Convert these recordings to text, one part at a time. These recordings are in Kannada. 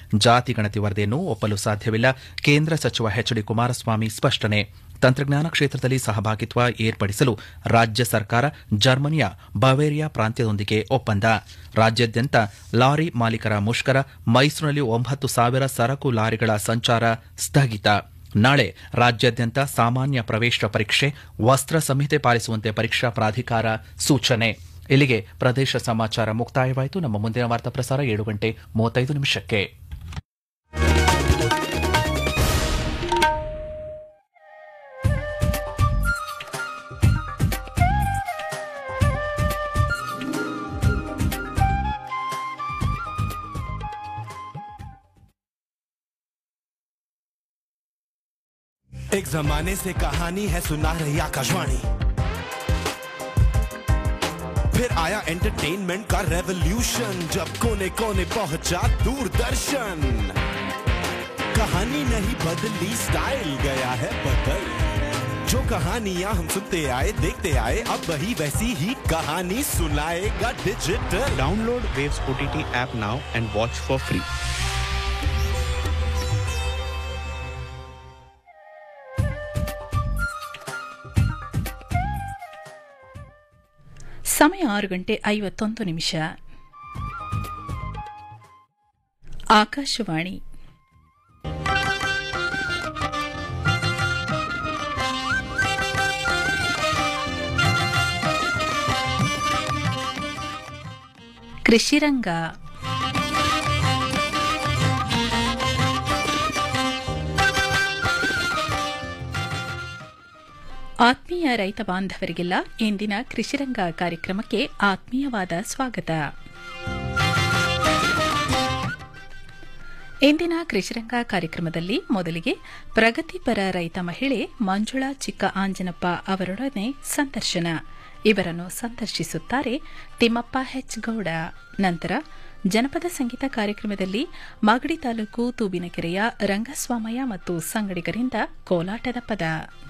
ಜಾತಿ ಗಣತಿ ವರದಿಯನ್ನು ಒಪ್ಪಲು ಸಾಧ್ಯವಿಲ್ಲ ಕೇಂದ್ರ ಸಚಿವ ಎಚ್ ಡಿ ಕುಮಾರಸ್ವಾಮಿ ಸ್ಪಷ್ಟನೆ ತಂತ್ರಜ್ಞಾನ ಕ್ಷೇತ್ರದಲ್ಲಿ ಸಹಭಾಗಿತ್ವ ಏರ್ಪಡಿಸಲು ರಾಜ್ಯ ಸರ್ಕಾರ ಜರ್ಮನಿಯ ಬವೇರಿಯಾ ಪ್ರಾಂತ್ಯದೊಂದಿಗೆ ಒಪ್ಪಂದ ರಾಜ್ಯಾದ್ಯಂತ ಲಾರಿ ಮಾಲೀಕರ ಮುಷ್ಕರ ಮೈಸೂರಿನಲ್ಲಿ ಒಂಬತ್ತು ಸಾವಿರ ಸರಕು ಲಾರಿಗಳ ಸಂಚಾರ ಸ್ಥಗಿತ ನಾಳೆ ರಾಜ್ಯಾದ್ಯಂತ ಸಾಮಾನ್ಯ ಪ್ರವೇಶ ಪರೀಕ್ಷೆ ವಸ್ತ್ರ ಸಂಹಿತೆ ಪಾಲಿಸುವಂತೆ ಪರೀಕ್ಷಾ ಪ್ರಾಧಿಕಾರ ಸೂಚನೆ ಇಲ್ಲಿಗೆ ಪ್ರದೇಶ ಸಮಾಚಾರ ಮುಕ್ತಾಯವಾಯಿತು ನಮ್ಮ ಮುಂದಿನ ವಾರ್ತಾ ಪ್ರಸಾರ ಏಳು ಗಂಟೆ ಮೂವತ್ತೈದು ನಿಮಿಷಕ್ಕೆ एक जमाने से कहानी है सुना रही आकाशवाणी फिर आया एंटरटेनमेंट का रेवोल्यूशन जब कोने कोने पहुंचा दूरदर्शन कहानी नहीं बदली स्टाइल गया है बदल जो कहानियां हम सुनते आए देखते आए अब वही वैसी ही कहानी सुनाएगा digital Download Waves OTT app now and watch for free. ಸಮಯ ಆರು ಗಂಟೆ ಐವತ್ತೊಂದು ನಿಮಿಷ ಆಕಾಶವಾಣಿ ಕೃಷಿರಂಗ ಆತ್ಮೀಯ ರೈತ ಬಾಂಧವರಿಗೆಲ್ಲ ಇಂದಿನ ಕೃಷಿರಂಗ ಕಾರ್ಯಕ್ರಮಕ್ಕೆ ಆತ್ಮೀಯವಾದ ಸ್ವಾಗತ ಇಂದಿನ ಕೃಷಿರಂಗ ಕಾರ್ಯಕ್ರಮದಲ್ಲಿ ಮೊದಲಿಗೆ ಪ್ರಗತಿಪರ ರೈತ ಮಹಿಳೆ ಮಂಜುಳಾ ಚಿಕ್ಕ ಆಂಜನಪ್ಪ ಅವರೊಡನೆ ಸಂದರ್ಶನ ಇವರನ್ನು ಸಂದರ್ಶಿಸುತ್ತಾರೆ ತಿಮ್ಮಪ್ಪ ಹೆಚ್ ಗೌಡ ನಂತರ ಜನಪದ ಸಂಗೀತ ಕಾರ್ಯಕ್ರಮದಲ್ಲಿ ಮಾಗಡಿ ತಾಲೂಕು ತೂಬಿನಕೆರೆಯ ರಂಗಸ್ವಾಮಯ್ಯ ಮತ್ತು ಸಂಗಡಿಗರಿಂದ ಕೋಲಾಟದ ಪದ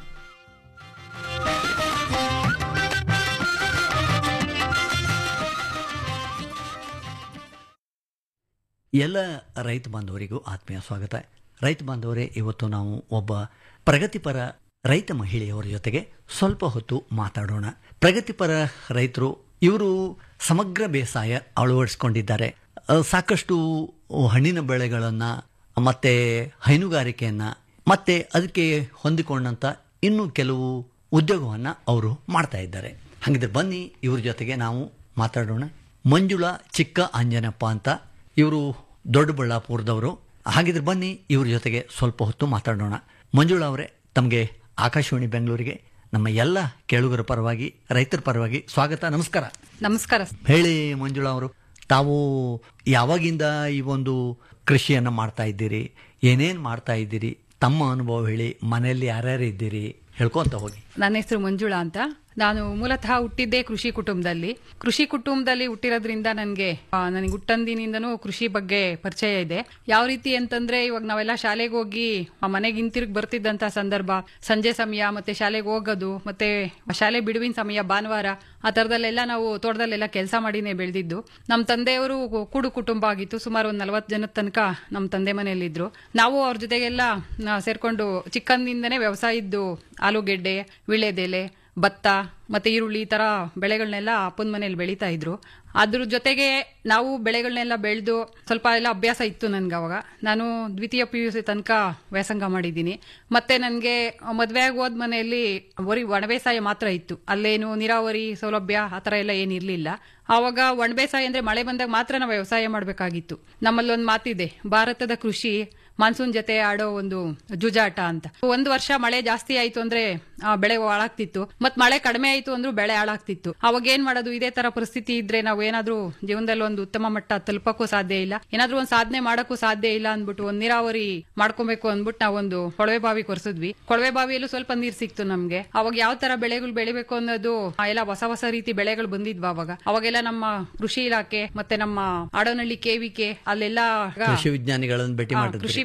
ಎಲ್ಲ ರೈತ ಬಾಂಧವರಿಗೂ ಆತ್ಮೀಯ ಸ್ವಾಗತ ರೈತ ಬಾಂಧವರೇ ಇವತ್ತು ನಾವು ಒಬ್ಬ ಪ್ರಗತಿಪರ ರೈತ ಮಹಿಳೆಯವರ ಜೊತೆಗೆ ಸ್ವಲ್ಪ ಹೊತ್ತು ಮಾತಾಡೋಣ ಪ್ರಗತಿಪರ ರೈತರು ಇವರು ಸಮಗ್ರ ಬೇಸಾಯ ಅಳವಡಿಸ್ಕೊಂಡಿದ್ದಾರೆ ಅ, ಸಾಕಷ್ಟು ಹಣ್ಣಿನ ಬೆಳೆಗಳನ್ನು ಮತ್ತೆ ಹೈನುಗಾರಿಕೆಯನ್ನು ಮತ್ತೆ ಅದಕ್ಕೆ ಹೊಂದಿಕೊಂಡಂಥ ಇನ್ನೂ ಕೆಲವು ಉದ್ಯೋಗವನ್ನು ಅವರು ಮಾಡ್ತಾ ಇದ್ದಾರೆ ಹಾಗಿದ್ರೆ ಬನ್ನಿ ಇವ್ರ ಜೊತೆಗೆ ನಾವು ಮಾತಾಡೋಣ ಮಂಜುಳಾ ಚಿಕ್ಕ ಅಂಜನಪ್ಪ ಅಂತ ಇವರು ದೊಡ್ಡಬಳ್ಳಾಪುರದವರು ಹಾಗಿದ್ರೆ ಬನ್ನಿ ಇವ್ರ ಜೊತೆಗೆ ಸ್ವಲ್ಪ ಹೊತ್ತು ಮಾತಾಡೋಣ ಮಂಜುಳಾ ಅವರೇ ತಮಗೆ ಆಕಾಶವಾಣಿ ಬೆಂಗಳೂರಿಗೆ ನಮ್ಮ ಎಲ್ಲ ಕೇಳುಗರ ಪರವಾಗಿ ರೈತರ ಪರವಾಗಿ ಸ್ವಾಗತ ನಮಸ್ಕಾರ ನಮಸ್ಕಾರ ಹೇಳಿ ಮಂಜುಳಾ ಅವರು ತಾವು ಯಾವಾಗಿಂದ ಈ ಒಂದು ಕೃಷಿಯನ್ನು ಮಾಡ್ತಾ ಇದ್ದೀರಿ ಏನೇನು ಮಾಡ್ತಾ ಇದ್ದೀರಿ ತಮ್ಮ ಅನುಭವ ಹೇಳಿ ಮನೆಯಲ್ಲಿ ಯಾರ್ಯಾರು ಇದ್ದೀರಿ ಹೇಳ್ಕೊಂತ ಹೋಗಿ ನನ್ನ ಹೆಸರು ಮಂಜುಳಾ ಅಂತ ನಾನು ಮೂಲತಃ ಹುಟ್ಟಿದ್ದೇ ಕೃಷಿ ಕುಟುಂಬದಲ್ಲಿ ಕೃಷಿ ಕುಟುಂಬದಲ್ಲಿ ಹುಟ್ಟಿರೋದ್ರಿಂದ ನನಗೆ ನನಗೆ ಹುಟ್ಟಂದಿನಿಂದನೂ ಕೃಷಿ ಬಗ್ಗೆ ಪರಿಚಯ ಇದೆ ಯಾವ ರೀತಿ ಅಂತಂದ್ರೆ ಇವಾಗ ನಾವೆಲ್ಲ ಶಾಲೆಗೆ ಹೋಗಿ ಆ ಮನೆಗೆ ಹಿಂತಿರುಗಿ ಬರ್ತಿದ್ದಂತ ಸಂದರ್ಭ ಸಂಜೆ ಸಮಯ ಮತ್ತೆ ಶಾಲೆಗೆ ಹೋಗೋದು ಮತ್ತೆ ಶಾಲೆ ಬಿಡುವಿನ ಸಮಯ ಭಾನುವಾರ ಆ ಥರದಲ್ಲೆಲ್ಲ ನಾವು ತೋಟದಲ್ಲೆಲ್ಲ ಕೆಲಸ ಮಾಡಿನೇ ಬೆಳೆದಿದ್ದು ನಮ್ಮ ತಂದೆಯವರು ಕೂಡು ಕುಟುಂಬ ಆಗಿತ್ತು ಸುಮಾರು ಒಂದು ನಲವತ್ತು ಜನದ ತನಕ ನಮ್ಮ ತಂದೆ ಮನೆಯಲ್ಲಿದ್ರು ನಾವು ಅವ್ರ ಜೊತೆಗೆಲ್ಲ ಆ, ಸೇರ್ಕೊಂಡು ಚಿಕ್ಕಂದಿಂದನೇ ವ್ಯವಸಾಯದ್ದು ಆಲೂಗೆಡ್ಡೆ ವಿಳೆದೆಲೆ ಭತ್ತ ಮತ್ತೆ ಈರುಳ್ಳಿ ಈ ತರ ಬೆಳೆಗಳನ್ನೆಲ್ಲ ಅಪ್ಪನ ಮನೇಲಿ ಬೆಳೀತಾ ಇದ್ರು ಅದ್ರ ಜೊತೆಗೆ ನಾವು ಬೆಳೆಗಳನ್ನೆಲ್ಲ ಬೆಳೆದು ಸ್ವಲ್ಪ ಎಲ್ಲ ಅಭ್ಯಾಸ ಇತ್ತು ನನ್ಗೆ ಅವಾಗ ನಾನು ದ್ವಿತೀಯ ಪಿ ಯು ಸಿ ತನಕ ವ್ಯಾಸಂಗ ಮಾಡಿದ್ದೀನಿ ಮತ್ತೆ ನನಗೆ ಮದುವೆ ಆಗಿ ಹೋದ ಮನೆಯಲ್ಲಿ ಬರೀ ಒಣಬೇಸಾಯ ಮಾತ್ರ ಇತ್ತು ಅಲ್ಲೇನು ನೀರಾವರಿ ಸೌಲಭ್ಯ ಆ ಥರ ಎಲ್ಲ ಏನಿರಲಿಲ್ಲ ಆವಾಗ ಒಣಬೇಸಾಯ ಅಂದ್ರೆ ಮಳೆ ಬಂದಾಗ ಮಾತ್ರ ನಾವು ವ್ಯವಸಾಯ ಮಾಡಬೇಕಾಗಿತ್ತು ನಮ್ಮಲ್ಲಿ ಒಂದು ಮಾತಿದೆ ಭಾರತದ ಕೃಷಿ ಮಾನ್ಸೂನ್ ಜೊತೆ ಆಡೋ ಒಂದು ಜುಜಾಟ ಅಂತ ಒಂದು ವರ್ಷ ಮಳೆ ಜಾಸ್ತಿ ಆಯ್ತು ಅಂದ್ರೆ ಆ, ಬೆಳೆ ಹಾಳಾಗ್ತಿತ್ತು ಮತ್ ಮಳೆ ಕಡಿಮೆ ಆಯ್ತು ಅಂದ್ರೂ ಬೆಳೆ ಹಾಳಾಗ್ತಿತ್ತು ಅವಾಗ ಏನ್ ಮಾಡೋದು ಇದೇ ತರ ಪರಿಸ್ಥಿತಿ ಇದ್ರೆ ನಾವು ಏನಾದ್ರೂ ಜೀವನದಲ್ಲಿ ಒಂದು ಉತ್ತಮ ಮಟ್ಟ ತಲುಪಕ್ಕೂ ಸಾಧ್ಯ ಇಲ್ಲ ಏನಾದ್ರೂ ಒಂದ್ ಸಾಧನೆ ಮಾಡಕ್ಕೂ ಸಾಧ್ಯ ಇಲ್ಲ ಅಂದ್ಬಿಟ್ಟು ಒಂದ್ ನೀರಾವರಿ ಮಾಡ್ಕೊಬೇಕು ಅಂದ್ಬಿಟ್ಟು ನಾವೊಂದು ಕೊಳವೆ ಬಾವಿ ಕೊರ್ಸಿದ್ವಿ ಕೊಳವೆ ಬಾವಿಯಲ್ಲೂ ಸ್ವಲ್ಪ ನೀರ್ ಸಿಕ್ತು ನಮ್ಗೆ ಅವಾಗ ಯಾವ ತರ ಬೆಳೆಗಳು ಬೆಳಿಬೇಕು ಅನ್ನೋದು ಆ, ಎಲ್ಲ ಹೊಸ ಹೊಸ ರೀತಿ ಬೆಳೆಗಳು ಬಂದಿದ್ವು ಅವಾಗ ಅವಾಗೆಲ್ಲ ನಮ್ಮ ಕೃಷಿ ಇಲಾಖೆ ಮತ್ತೆ ನಮ್ಮ ಆಡೋನಹಳ್ಳಿ ಕೆವಿಕೆ ಅಲ್ಲೆಲ್ಲ ಕೃಷಿ ವಿಜ್ಞಾನಿಗಳನ್ನು ಭೇಟಿ ಆ, ಮಾಡಿದ್ರಿ ಕೃಷಿ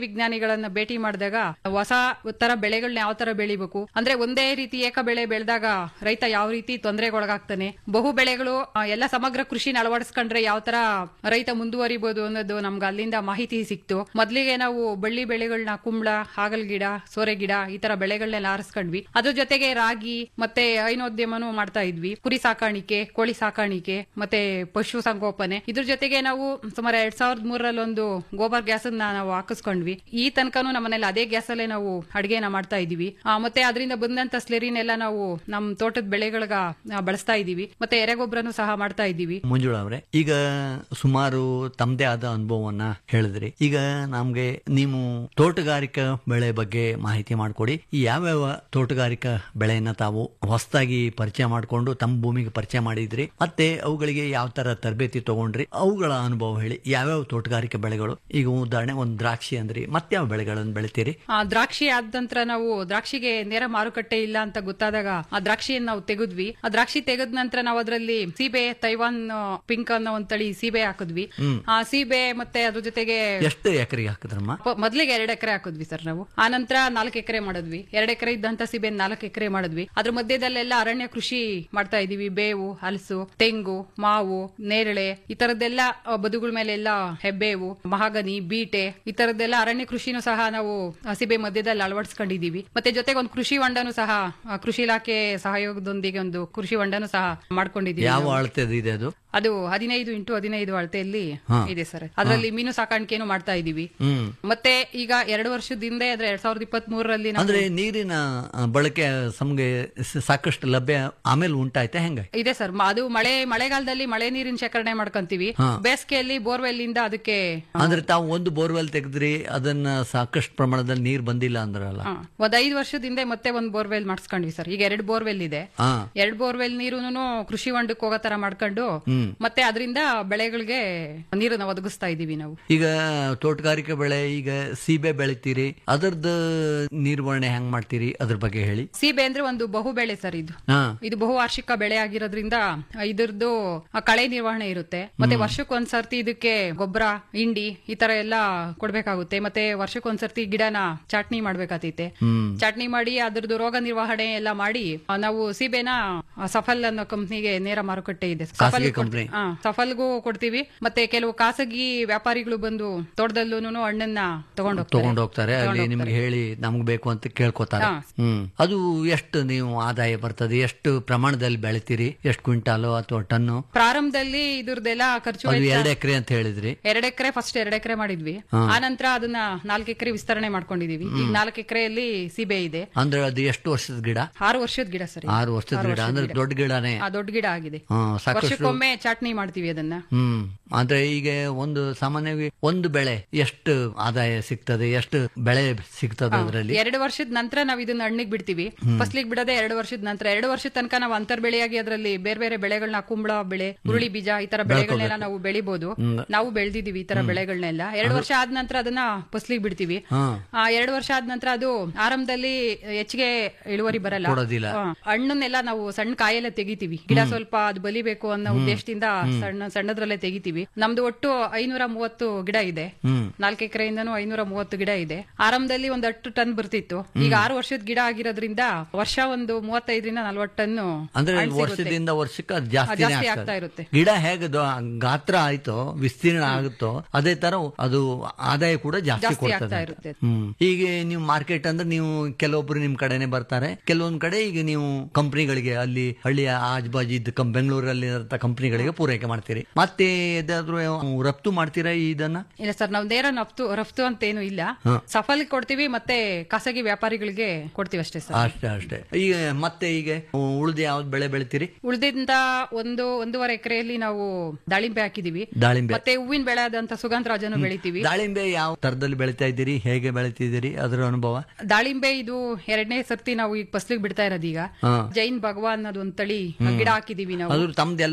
ವಿಜ್ಞಾನಿಗಳನ್ನ ಭೇಟಿ ಮಾಡಿದಾಗ ಹೊಸ ತರ ಬೆಳೆಗಳನ್ನ ಯಾವ ತರ ಬೆಳಿಬೇಕು ಅಂದ್ರೆ ಒಂದೇ ರೀತಿ ಏಕ ಬೆಳೆ ಬೆಳೆದಾಗ ರೈತ ಯಾವ ರೀತಿ ತೊಂದರೆಗೊಳಗಾಗ್ತಾನೆ ಬಹು ಬೆಳೆಗಳು ಆ, ಎಲ್ಲ ಸಮಗ್ರ ಕೃಷಿನ ಅಳವಡಿಸ್ಕೊಂಡ್ರೆ ಯಾವ ತರ ರೈತ ಮುಂದುವರಿಬಹುದು ಅನ್ನೋದು ನಮ್ಗೆ ಅಲ್ಲಿಂದ ಮಾಹಿತಿ ಸಿಕ್ತು ಮೊದ್ಲಿಗೆ ನಾವು ಬಳ್ಳಿ ಬೆಳೆಗಳನ್ನ ಕುಂಬಳ ಹಾಗಲ್ ಗಿಡ ಸೋರೆ ಗಿಡ ಈ ತರ ಬೆಳೆಗಳನ್ನೆಲ್ಲ ಆರಿಸ್ಕೊಂಡ್ವಿ ಅದ್ರ ಜೊತೆಗೆ ರಾಗಿ ಮತ್ತೆ ಹೈನೋದ್ಯಮನೂ ಮಾಡ್ತಾ ಇದ್ವಿ ಕುರಿ ಸಾಕಾಣಿಕೆ ಕೋಳಿ ಸಾಕಾಣಿಕೆ ಮತ್ತೆ ಪಶು ಸಂಗೋಪನೆ ಇದ್ರ ಜೊತೆಗೆ ನಾವು ಸುಮಾರು ಎರಡ್ ಸಾವಿರದ ಮೂರರಲ್ಲಿ ಒಂದು ಗೋಬರ್ ಗ್ಯಾಸ್ ನಾವು ಹಾಕಿಸ್ಕೊಂಡ್ವಿ ಈ ತನಕನೂ ನಮ್ಮನೇಲಿ ಅದೇ ಗ್ಯಾಸ್ ಅಲ್ಲೇ ನಾವು ಅಡಿಗೆನ ಮಾಡ್ತಾ ಇದೀವಿ ಆ, ಮತ್ತೆ ಅದರಿಂದ ಬಂದಂತ ಸ್ಲೆರಿನೆಲ್ಲ ನಾವು ನಮ್ ತೋಟದ ಬೆಳೆಗಳಿಗ ಆ, ಬಳಸ್ತಾ ಇದೀವಿ ಮತ್ತೆ ಎರೆಗೊಬ್ಬರನು ಸಹ ಮಾಡ್ತಾ ಇದೀವಿ ಮಂಜುಳಾ ಅವರೇ ಈಗ ಸುಮಾರು ತಮ್ಮದೇ ಆದ ಅನುಭವವನ್ನ ಹೇಳಿದ್ರಿ ಈಗ ನಮ್ಗೆ ನೀವು ತೋಟಗಾರಿಕಾ ಬೆಳೆ ಬಗ್ಗೆ ಮಾಹಿತಿ ಮಾಡಿಕೊಡಿ ಯಾವ್ಯಾವ ತೋಟಗಾರಿಕಾ ಬೆಳೆಯನ್ನ ತಾವು ಹೊಸದಾಗಿ ಪರಿಚಯ ಮಾಡಿಕೊಂಡು ತಮ್ಮ ಭೂಮಿಗೆ ಪರಿಚಯ ಮಾಡಿದ್ರಿ ಮತ್ತೆ ಅವುಗಳಿಗೆ ಯಾವ ತರ ತರಬೇತಿ ತಗೊಂಡ್ರಿ ಅವುಗಳ ಅನುಭವ ಹೇಳಿ ಯಾವ್ಯಾವ ತೋಟಗಾರಿಕಾ ಬೆಳೆಗಳು ಈಗ ಉದಾಹರಣೆ ಒಂದು ದ್ರಾಕ್ಷಿ ಅಂದ್ರಿ ಮತ್ಯಾವ ಬೆಳೆಗಳನ್ನು ಬೆಳಿತೀರಿ ಆ ದ್ರಾಕ್ಷಿ ಆದ ನಂತರ ನಾವು ದ್ರಾಕ್ಷಿಗೆ ನೇರ ಮಾರುಕಟ್ಟೆ ಇಲ್ಲ ಅಂತ ಗೊತ್ತಾದಾಗ ಆ ದ್ರಾಕ್ಷಿಯನ್ನು ನಾವು ತೆಗೆದ್ವಿ ಆ ದ್ರಾಕ್ಷಿ ತೆಗೆದ ನಂತರ ನಾವು ಅದರಲ್ಲಿ ಸೀಬೆ ತೈವಾನ್ ಆ, ಪಿಂಕ್ ಅನ್ನೋ ಒಂದ್ ತಳಿ ಸೀಬೆ ಹಾಕಿದ್ವಿ ಆ ಸೀಬೆ ಮತ್ತೆ ಅದ್ರ ಜೊತೆಗೆ ಎಷ್ಟು ಎಕರೆಗೆ ಹಾಕಿದ್ರಮ್ಮ ಪ- ಮೊದ್ಲಿಗೆ ಎರಡ್ ಎಕರೆ ಹಾಕಿದ್ವಿ ಸರ್ ನಾವು ಆ ನಂತರ ನಾಲ್ಕು ಎಕರೆ ಮಾಡಿದ್ವಿ ಎರಡ್ ಎಕರೆ ಇದ್ದಂತ ಸೀಬೆ ನಾಲ್ಕು ಎಕರೆ ಮಾಡಿದ್ವಿ ಅದ್ರ ಮಧ್ಯದಲ್ಲೆಲ್ಲ ಅರಣ್ಯ ಕೃಷಿ ಮಾಡ್ತಾ ಇದೀವಿ ಬೇವು ಹಲಸು ತೆಂಗು ಮಾವು ನೇರಳೆ ಈ ತರದ್ದೆಲ್ಲ ಆ, ಬದುಗಳ ಮೇಲೆಲ್ಲ ಹೆಬ್ಬೇವು ಮಹಾಗನಿ ಬೀಟೆ ಈ ತರದ್ದೆಲ್ಲ ಅರಣ್ಯ ಕೃಷಿನೂ ಸಹ ನಾವು ಆ, ಸೀಬೆ ಮಧ್ಯದಲ್ಲಿ ಅಳವಡಿಸ್ಕೊಂಡಿದೀವಿ ಮತ್ತೆ ಜೊತೆಗೆ ಒಂದು ಕೃಷಿ ಹೊಂಡನು ಸಹ ಆ, ಕೃಷಿ ಇಲಾಖೆ ಸಹಯೋಗದೊಂದಿಗೆ ಒಂದು ಕೃಷಿ ಹೊಂಡನು ಸಹ ಮಾಡ್ಕೊಂಡಿದೀವಿ ಯಾವ ನಾವು. ಅಳತೆದು ಇದೆ ಅದು ಅದು ಹದಿನೈದು ಇಂಟು ಹದಿನೈದು ಅಳತೆಯಲ್ಲಿ ಹಾ. ಇದೆ ಸರ್ ಅದರಲ್ಲಿ ಮೀನು ಸಾಕಾಣಿಕೆನು ಮಾಡ್ತಾ ಇದೀವಿ ಹ್ಮ್ ಮತ್ತೆ ಈಗ ಎರಡು ವರ್ಷದ ಹಿಂದೆ ಅಂದ್ರೆ ಎರಡ್ ಸಾವಿರದ ಇಪ್ಪತ್ತ್ ಮೂರರಲ್ಲಿ ಅಂದ್ರೆ ನೀರಿನ ಆ, ಬಳಕೆ ನಮ್ಗೆ ಸ- ಸಾಕಷ್ಟು ಲಭ್ಯ ಆಮೇಲೆ ಉಂಟಾಯ್ತಾ ಹೆಂಗ ಇದೆ ಸರ್ ಮ- ಅದು ಮಳೆ ಮಳೆಗಾಲದಲ್ಲಿ ಮಳೆ ನೀರಿನ ಶೇಖರಣೆ ಮಾಡ್ಕೊಂತೀವಿ ಹಾ. ಬೇಸಿಗೆಯಲ್ಲಿ ಬೋರ್ವೆಲ್ ಇಂದ ಅದಕ್ಕೆ ಅಂದ್ರೆ ತಾವು ಒಂದು ಬೋರ್ವೆಲ್ ತೆಗೆದ್ರಿ ಅದನ್ನ ಸಾಕಷ್ಟು ಪ್ರಮಾಣದಲ್ಲಿ ನೀರ್ ಬಂದಿಲ್ಲ ಅಂದ್ರಲ್ಲ ಹಾ, ಒಂದ್ ಐದು ವರ್ಷದ ಹಿಂದೆ ಮತ್ತೆ ಒಂದ್ ಬೋರ್ವೆಲ್ ಮಾಡಿಸ್ಕೊಂಡ್ವಿ ಸರ್ ಈಗ ಎರಡು ಬೋರ್ವೆಲ್ ಇದೆ ಹಾ ಎರಡ್ ಬೋರ್ವೆಲ್ ನೀರುನು ಕೃಷಿ ಹೊಂಡಕ್ಕೆ ಹೋಗೋ ತರ ಮಾಡ್ಕೊಂಡು ಹ್ಮ್. ಮತ್ತೆ ಅದರಿಂದ ಬೆಳೆಗಳಿಗೆ ನೀರನ್ನ ಒದಗಿಸ್ತಾ ಇದೀವಿ ನಾವು ಈಗ ತೋಟಗಾರಿಕೆ ಬೆಳೆ ಈಗ ಸೀಬೆ ಬೆಳಿತೀರಿ ಅದರದ್ದು ನಿರ್ವಹಣೆ ಹೆಂಗ್ ಮಾಡ್ತೀರಿ ಅದ್ರ ಬಗ್ಗೆ ಹೇಳಿ ಸೀಬೆ ಅಂದ್ರೆ ಒಂದು ಬಹು ಬೆಳೆ ಸರ್ ಇದು ಹಾ ಇದು ಬಹುವಾರ್ಷಿಕ ಬೆಳೆ ಆಗಿರೋದ್ರಿಂದ ಇದ್ರದ್ದು ಆ ಕಳೆ ನಿರ್ವಹಣೆ ಇರುತ್ತೆ ಮತ್ತೆ ವರ್ಷಕ್ಕೊಂದ್ಸರ್ತಿ ಇದಕ್ಕೆ ಗೊಬ್ಬರ ಹಿಂಡಿ ಈ ತರ ಎಲ್ಲ ಕೊಡ್ಬೇಕಾಗುತ್ತೆ ಮತ್ತೆ ವರ್ಷಕ್ಕೊಂದ್ಸರ್ತಿ ಗಿಡನ ಚಾಟ್ನಿ ಮಾಡ್ಬೇಕಾತೈತೆ ಹ್ಮ್ ಚಟ್ನಿ ಮಾಡಿ ಅದ್ರದ್ದು ರೋಗ ನಿರ್ವಹಣೆ ಎಲ್ಲ ಮಾಡಿ ಆ, ನಾವು ಸೀಬೆನ ಆ, ಸಫಲ್ ಅನ್ನೋ ಕಂಪ್ನಿಗೆ ನೇರ ಮಾರುಕಟ್ಟೆ ಇದೆ ಸಫಲ್ ಖಾಸಗಿ ಕೊಡ್- company. ಆ, ಸಫಲ್ಗೂ ಕೊಡ್ತೀವಿ ಮತ್ತೆ ಕೆಲವು ಖಾಸಗಿ ವ್ಯಾಪಾರಿಗಳು ಬಂದು ತೋಟದಲ್ಲೂ ಹಣ್ಣನ್ನ ತಗೊಂಡು ತಗೊಂಡ್ ಹೋಗ್ತಾರೆ ಅಲ್ಲಿ ನಿಮ್ಗೆ ಹೇಳಿ ನಮ್ಗೆ ಬೇಕು ಅಂತ ಕೇಳ್ಕೊತಾರೆ ಹಾ. ಹ್ಮ್ ಅದು ಎಷ್ಟು ನೀವು ಆದಾಯ ಬರ್ತದೆ ಎಷ್ಟು ಪ್ರಮಾಣದಲ್ಲಿ ಬೆಳಿತೀರಿ ಎಷ್ಟು ಕ್ವಿಂಟಾಲು ಅಥವಾ ಟನ್ನು ಪ್ರಾರಂಭದಲ್ಲಿ ಇದ್ರದ್ದೆಲ್ಲ ಖರ್ಚು ಅದು ವೆಚ್ಚ- ಎರಡು ಎಕರೆ ಅಂತ ಹೇಳಿದ್ರಿ ಎರಡ್ ಎಕರೆ ಫಸ್ಟ್ ಎರಡ್ ಎಕರೆ ಮಾಡಿದ್ವಿ ಆ ನಂತರ ಅದನ್ನ ನಾಲ್ಕು ಎಕರೆ ವಿಸ್ತರಣೆ ಮಾಡ್ಕೊಂಡಿದೀವಿ ಈಗ ನಾಲ್ಕು ಎಕರೆಯಲ್ಲಿ ಸೀಬೆ ಇದೆ ಅಂದ್ರೆ ಅದು ಎಷ್ಟು ವರ್ಷದ ಗಿಡ ಆರು ವರ್ಷದ ಗಿಡ ಸರ್ ಇದು. ಆರು ವರ್ಷದ ಗಿಡ ಅಂದ್ರೆ ದೊಡ್ಡ ಗಿಡನೇ ಆ ದೊಡ್ಡ ಗಿಡ ಆಗಿದೆ ಹಾ ಸಾಕಷ್ಟು ವರ್ಷಕ್ಕೊಮ್ಮೆ ಚಾಟ್ನಿ ಮಾಡ್ತೀವಿ ಅದನ್ನ ಹ್ಮ್ ಅಂದ್ರೆ ಈಗ ಒಂದು ಸಾಮಾನ್ಯವಾಗಿ ಒಂದು ಬೆಳೆ ಎಷ್ಟು ಆದಾಯ ಸಿಗ್ತದೆ ಎಷ್ಟು ಬೆಳೆ ಸಿಗ್ತದೆ ಅದರಲ್ಲಿ ಎರಡು ವರ್ಷದ ನಂತರ ನಾವ್ ಇದನ್ನ ಹಣ್ಣಿಗೆ ಬಿಡ್ತೀವಿ ಫಸ್ಲಿಗೆ ಬಿಡದೆ ಎರಡು ವರ್ಷದ ನಂತರ ಎರಡು ವರ್ಷದ ತನಕ ನಾವು ಅಂತರ್ ಬೆಳೆಯಾಗಿ ಅದರಲ್ಲಿ ಬೇರೆ ಬೇರೆ ಬೆಳೆಗಳನ್ನ ಕುಂಬಳ ಬೆಳೆ ಹುರುಳಿ ಬೀಜ ಈ ತರ ಬೆಳೆಗಳನ್ನೆಲ್ಲ ನಾವು ಬೆಳಿಬಹುದು ನಾವು ಬೆಳೆದಿದೀವಿ ಈ ತರ ಬೆಳೆಗಳನ್ನೆಲ್ಲ ಎರಡು ವರ್ಷ ಆದ ನಂತರ ಅದನ್ನ ಫಸ್ಲಿಗೆ ಬಿಡ್ತೀವಿ ಹಾ ಆ ಎರಡು ವರ್ಷ ಆದ ನಂತರ ಅದು ಆರಂಭದಲ್ಲಿ ಹೆಚ್ಚಿಗೆ ಇಳುವರಿ ಬರಲ್ಲ ಕೊಡೋದಿಲ್ಲ. ಹಾ. ಹಣ್ಣನ್ನೆಲ್ಲ ನಾವು ಸಣ್ಣ ಕಾಯೆಲ್ಲ ತೆಗಿತೀವಿ ಗಿಡ ಸ್ವಲ್ಪ ಅದು ಬಲಿಬೇಕು ಅನ್ನೋ ಉದ್ದೇಶದಿಂದ ಸಣ್ಣ ಸಣ್ಣದ್ರಲ್ಲೇ ತೆಗಿತೀವಿ ನಮ್ದು ಒಟ್ಟು ಐನೂರ ಮೂವತ್ತು ಗಿಡ ಇದೆ ಹ್ಮ್ ನಾಲ್ಕು ಎಕರೆಯಿಂದನೂ ಐನೂರ ಮೂವತ್ತು ಗಿಡ ಇದೆ ಆರಂಭದಲ್ಲಿ ಒಂದ್ ಹತ್ತು ಟನ್ ಬರ್ತಿತ್ತು ಈಗ ಆರು ವರ್ಷದ ಗಿಡ ಆಗಿರೋದ್ರಿಂದ ವರ್ಷ ಒಂದು ಮೂವತ್ತೈದರಿಂದ ನಲ್ವತ್ತು ಟನ್ ಅಂದ್ರೆ ಹಣ್ಣ್ ಸಿಗುತ್ತೆ. ವರ್ಷದಿಂದ ವರ್ಷಕ್ಕೆ ಅದು ಆ, ಜಾಸ್ತಿನೇ ಜಾಸ್ತಿ ಆಗ್ತಾ ಆಗ್ತದೆ ಇರುತ್ತೆ ಗಿಡ ಹೇಗೆ ದೊ- ಗಾತ್ರ ಆಯ್ತೋ ವಿಸ್ತೀರ್ಣ ಆಗುತ್ತೋ ಅದೇ ತರ ಅದು ಆದಾಯ ಕೂಡ ಜಾಸ್ತಿ ಜಾಸ್ತಿ ಕೊಡ್ತದೆ ಆಗ್ತಾ ಅಂತ. ಇರುತ್ತೆ. ಹ್ಮ್ ಈಗ ನೀವು ಮಾರ್ಕೆಟ್ ಅಂದ್ರೆ ನೀವು ಕೆಲವೊಬ್ರು ನಿಮ್ ಕಡೆನೆ ಬರ್ತಾರೆ ಕೆಲವೊಂದ್ ಕಡೆ ಈಗ ನೀವು ಕಂಪ್ನಿಗಳಿಗೆ ಅಲ್ಲಿ ಹಳ್ಳಿಯ ಆಜುಬಾಜು ಇದ್ದ ಕಂ ಬೆಂಗಳೂರಲ್ಲಿ ಕಂಪ್ನಿಗಳಿಗೆ ಪೂರೈಕೆ ಮಾಡ್ತೀರಿ ಮತ್ತೆ ಏದಾದ್ರು ರಫ್ತು ಮಾಡ್ತೀರಾ ಇದನ್ನ ಇಲ್ಲ ಸರ್ ನಾವು ನೇರ ರಫ್ತು ರಫ್ತು ಅಂತ ಏನು ಇಲ್ಲ ಹಾ. ಸಫಲ್ ಕೊಡ್ತೀವಿ ಮತ್ತೆ ಖಾಸಗಿ ವ್ಯಾಪಾರಿಗಳಿಗೆ ಕೊಡ್ತೀವಿ ಅಷ್ಟೇ ಸರ್ ಅಷ್ಟೇ ಅಷ್ಟೇ ಈಗ ಮತ್ತೆ ಈಗ ಉಳಿದ ಯಾವ್ದು ಬೆಳೆ ಬೆಳಿತೀರಿ ಉಳಿದಿಂದ ಒಂದು ಒಂದೂವರೆ ಎಕರೆಯಲ್ಲಿ ನಾವು ದಾಳಿಂಬೆ ಹಾಕಿದೀವಿ ದಾಳಿಂಬೆ ಮತ್ತೆ ಹೂವಿನ ಬೆಳೆ ಆದಂತ ಸುಗಂಧ ರಾಜನು ಬೆಳಿತೀವಿ ದಾಳಿಂಬೆ ಯಾವ ತರದಲ್ಲಿ ಬೆಳಿತಾ ಇದ್ದೀರಿ ಹೇಗೆ ಬೆಳಿತಿದ್ದೀರಿ ಅದರ ಅನುಭವ ದಾಳಿಂಬೆ ಇದು ಎರಡನೇ ಸರ್ತಿ ನಾವು ಈಗ ಫಸ್ಲಿಗೆ ಬಿಡ್ತಾ ಇರೋದು ಈಗ ಹಾ. ಜೈನ್ ಭಗವಾನ್ ಅನ್ನೋದು ಒಂದ್ ತಳಿ ಗಿಡ ಹಾಕಿದೀವಿ ನಾವು ಅದು ತಮ್ದೆಲ್ಲ ಈಗ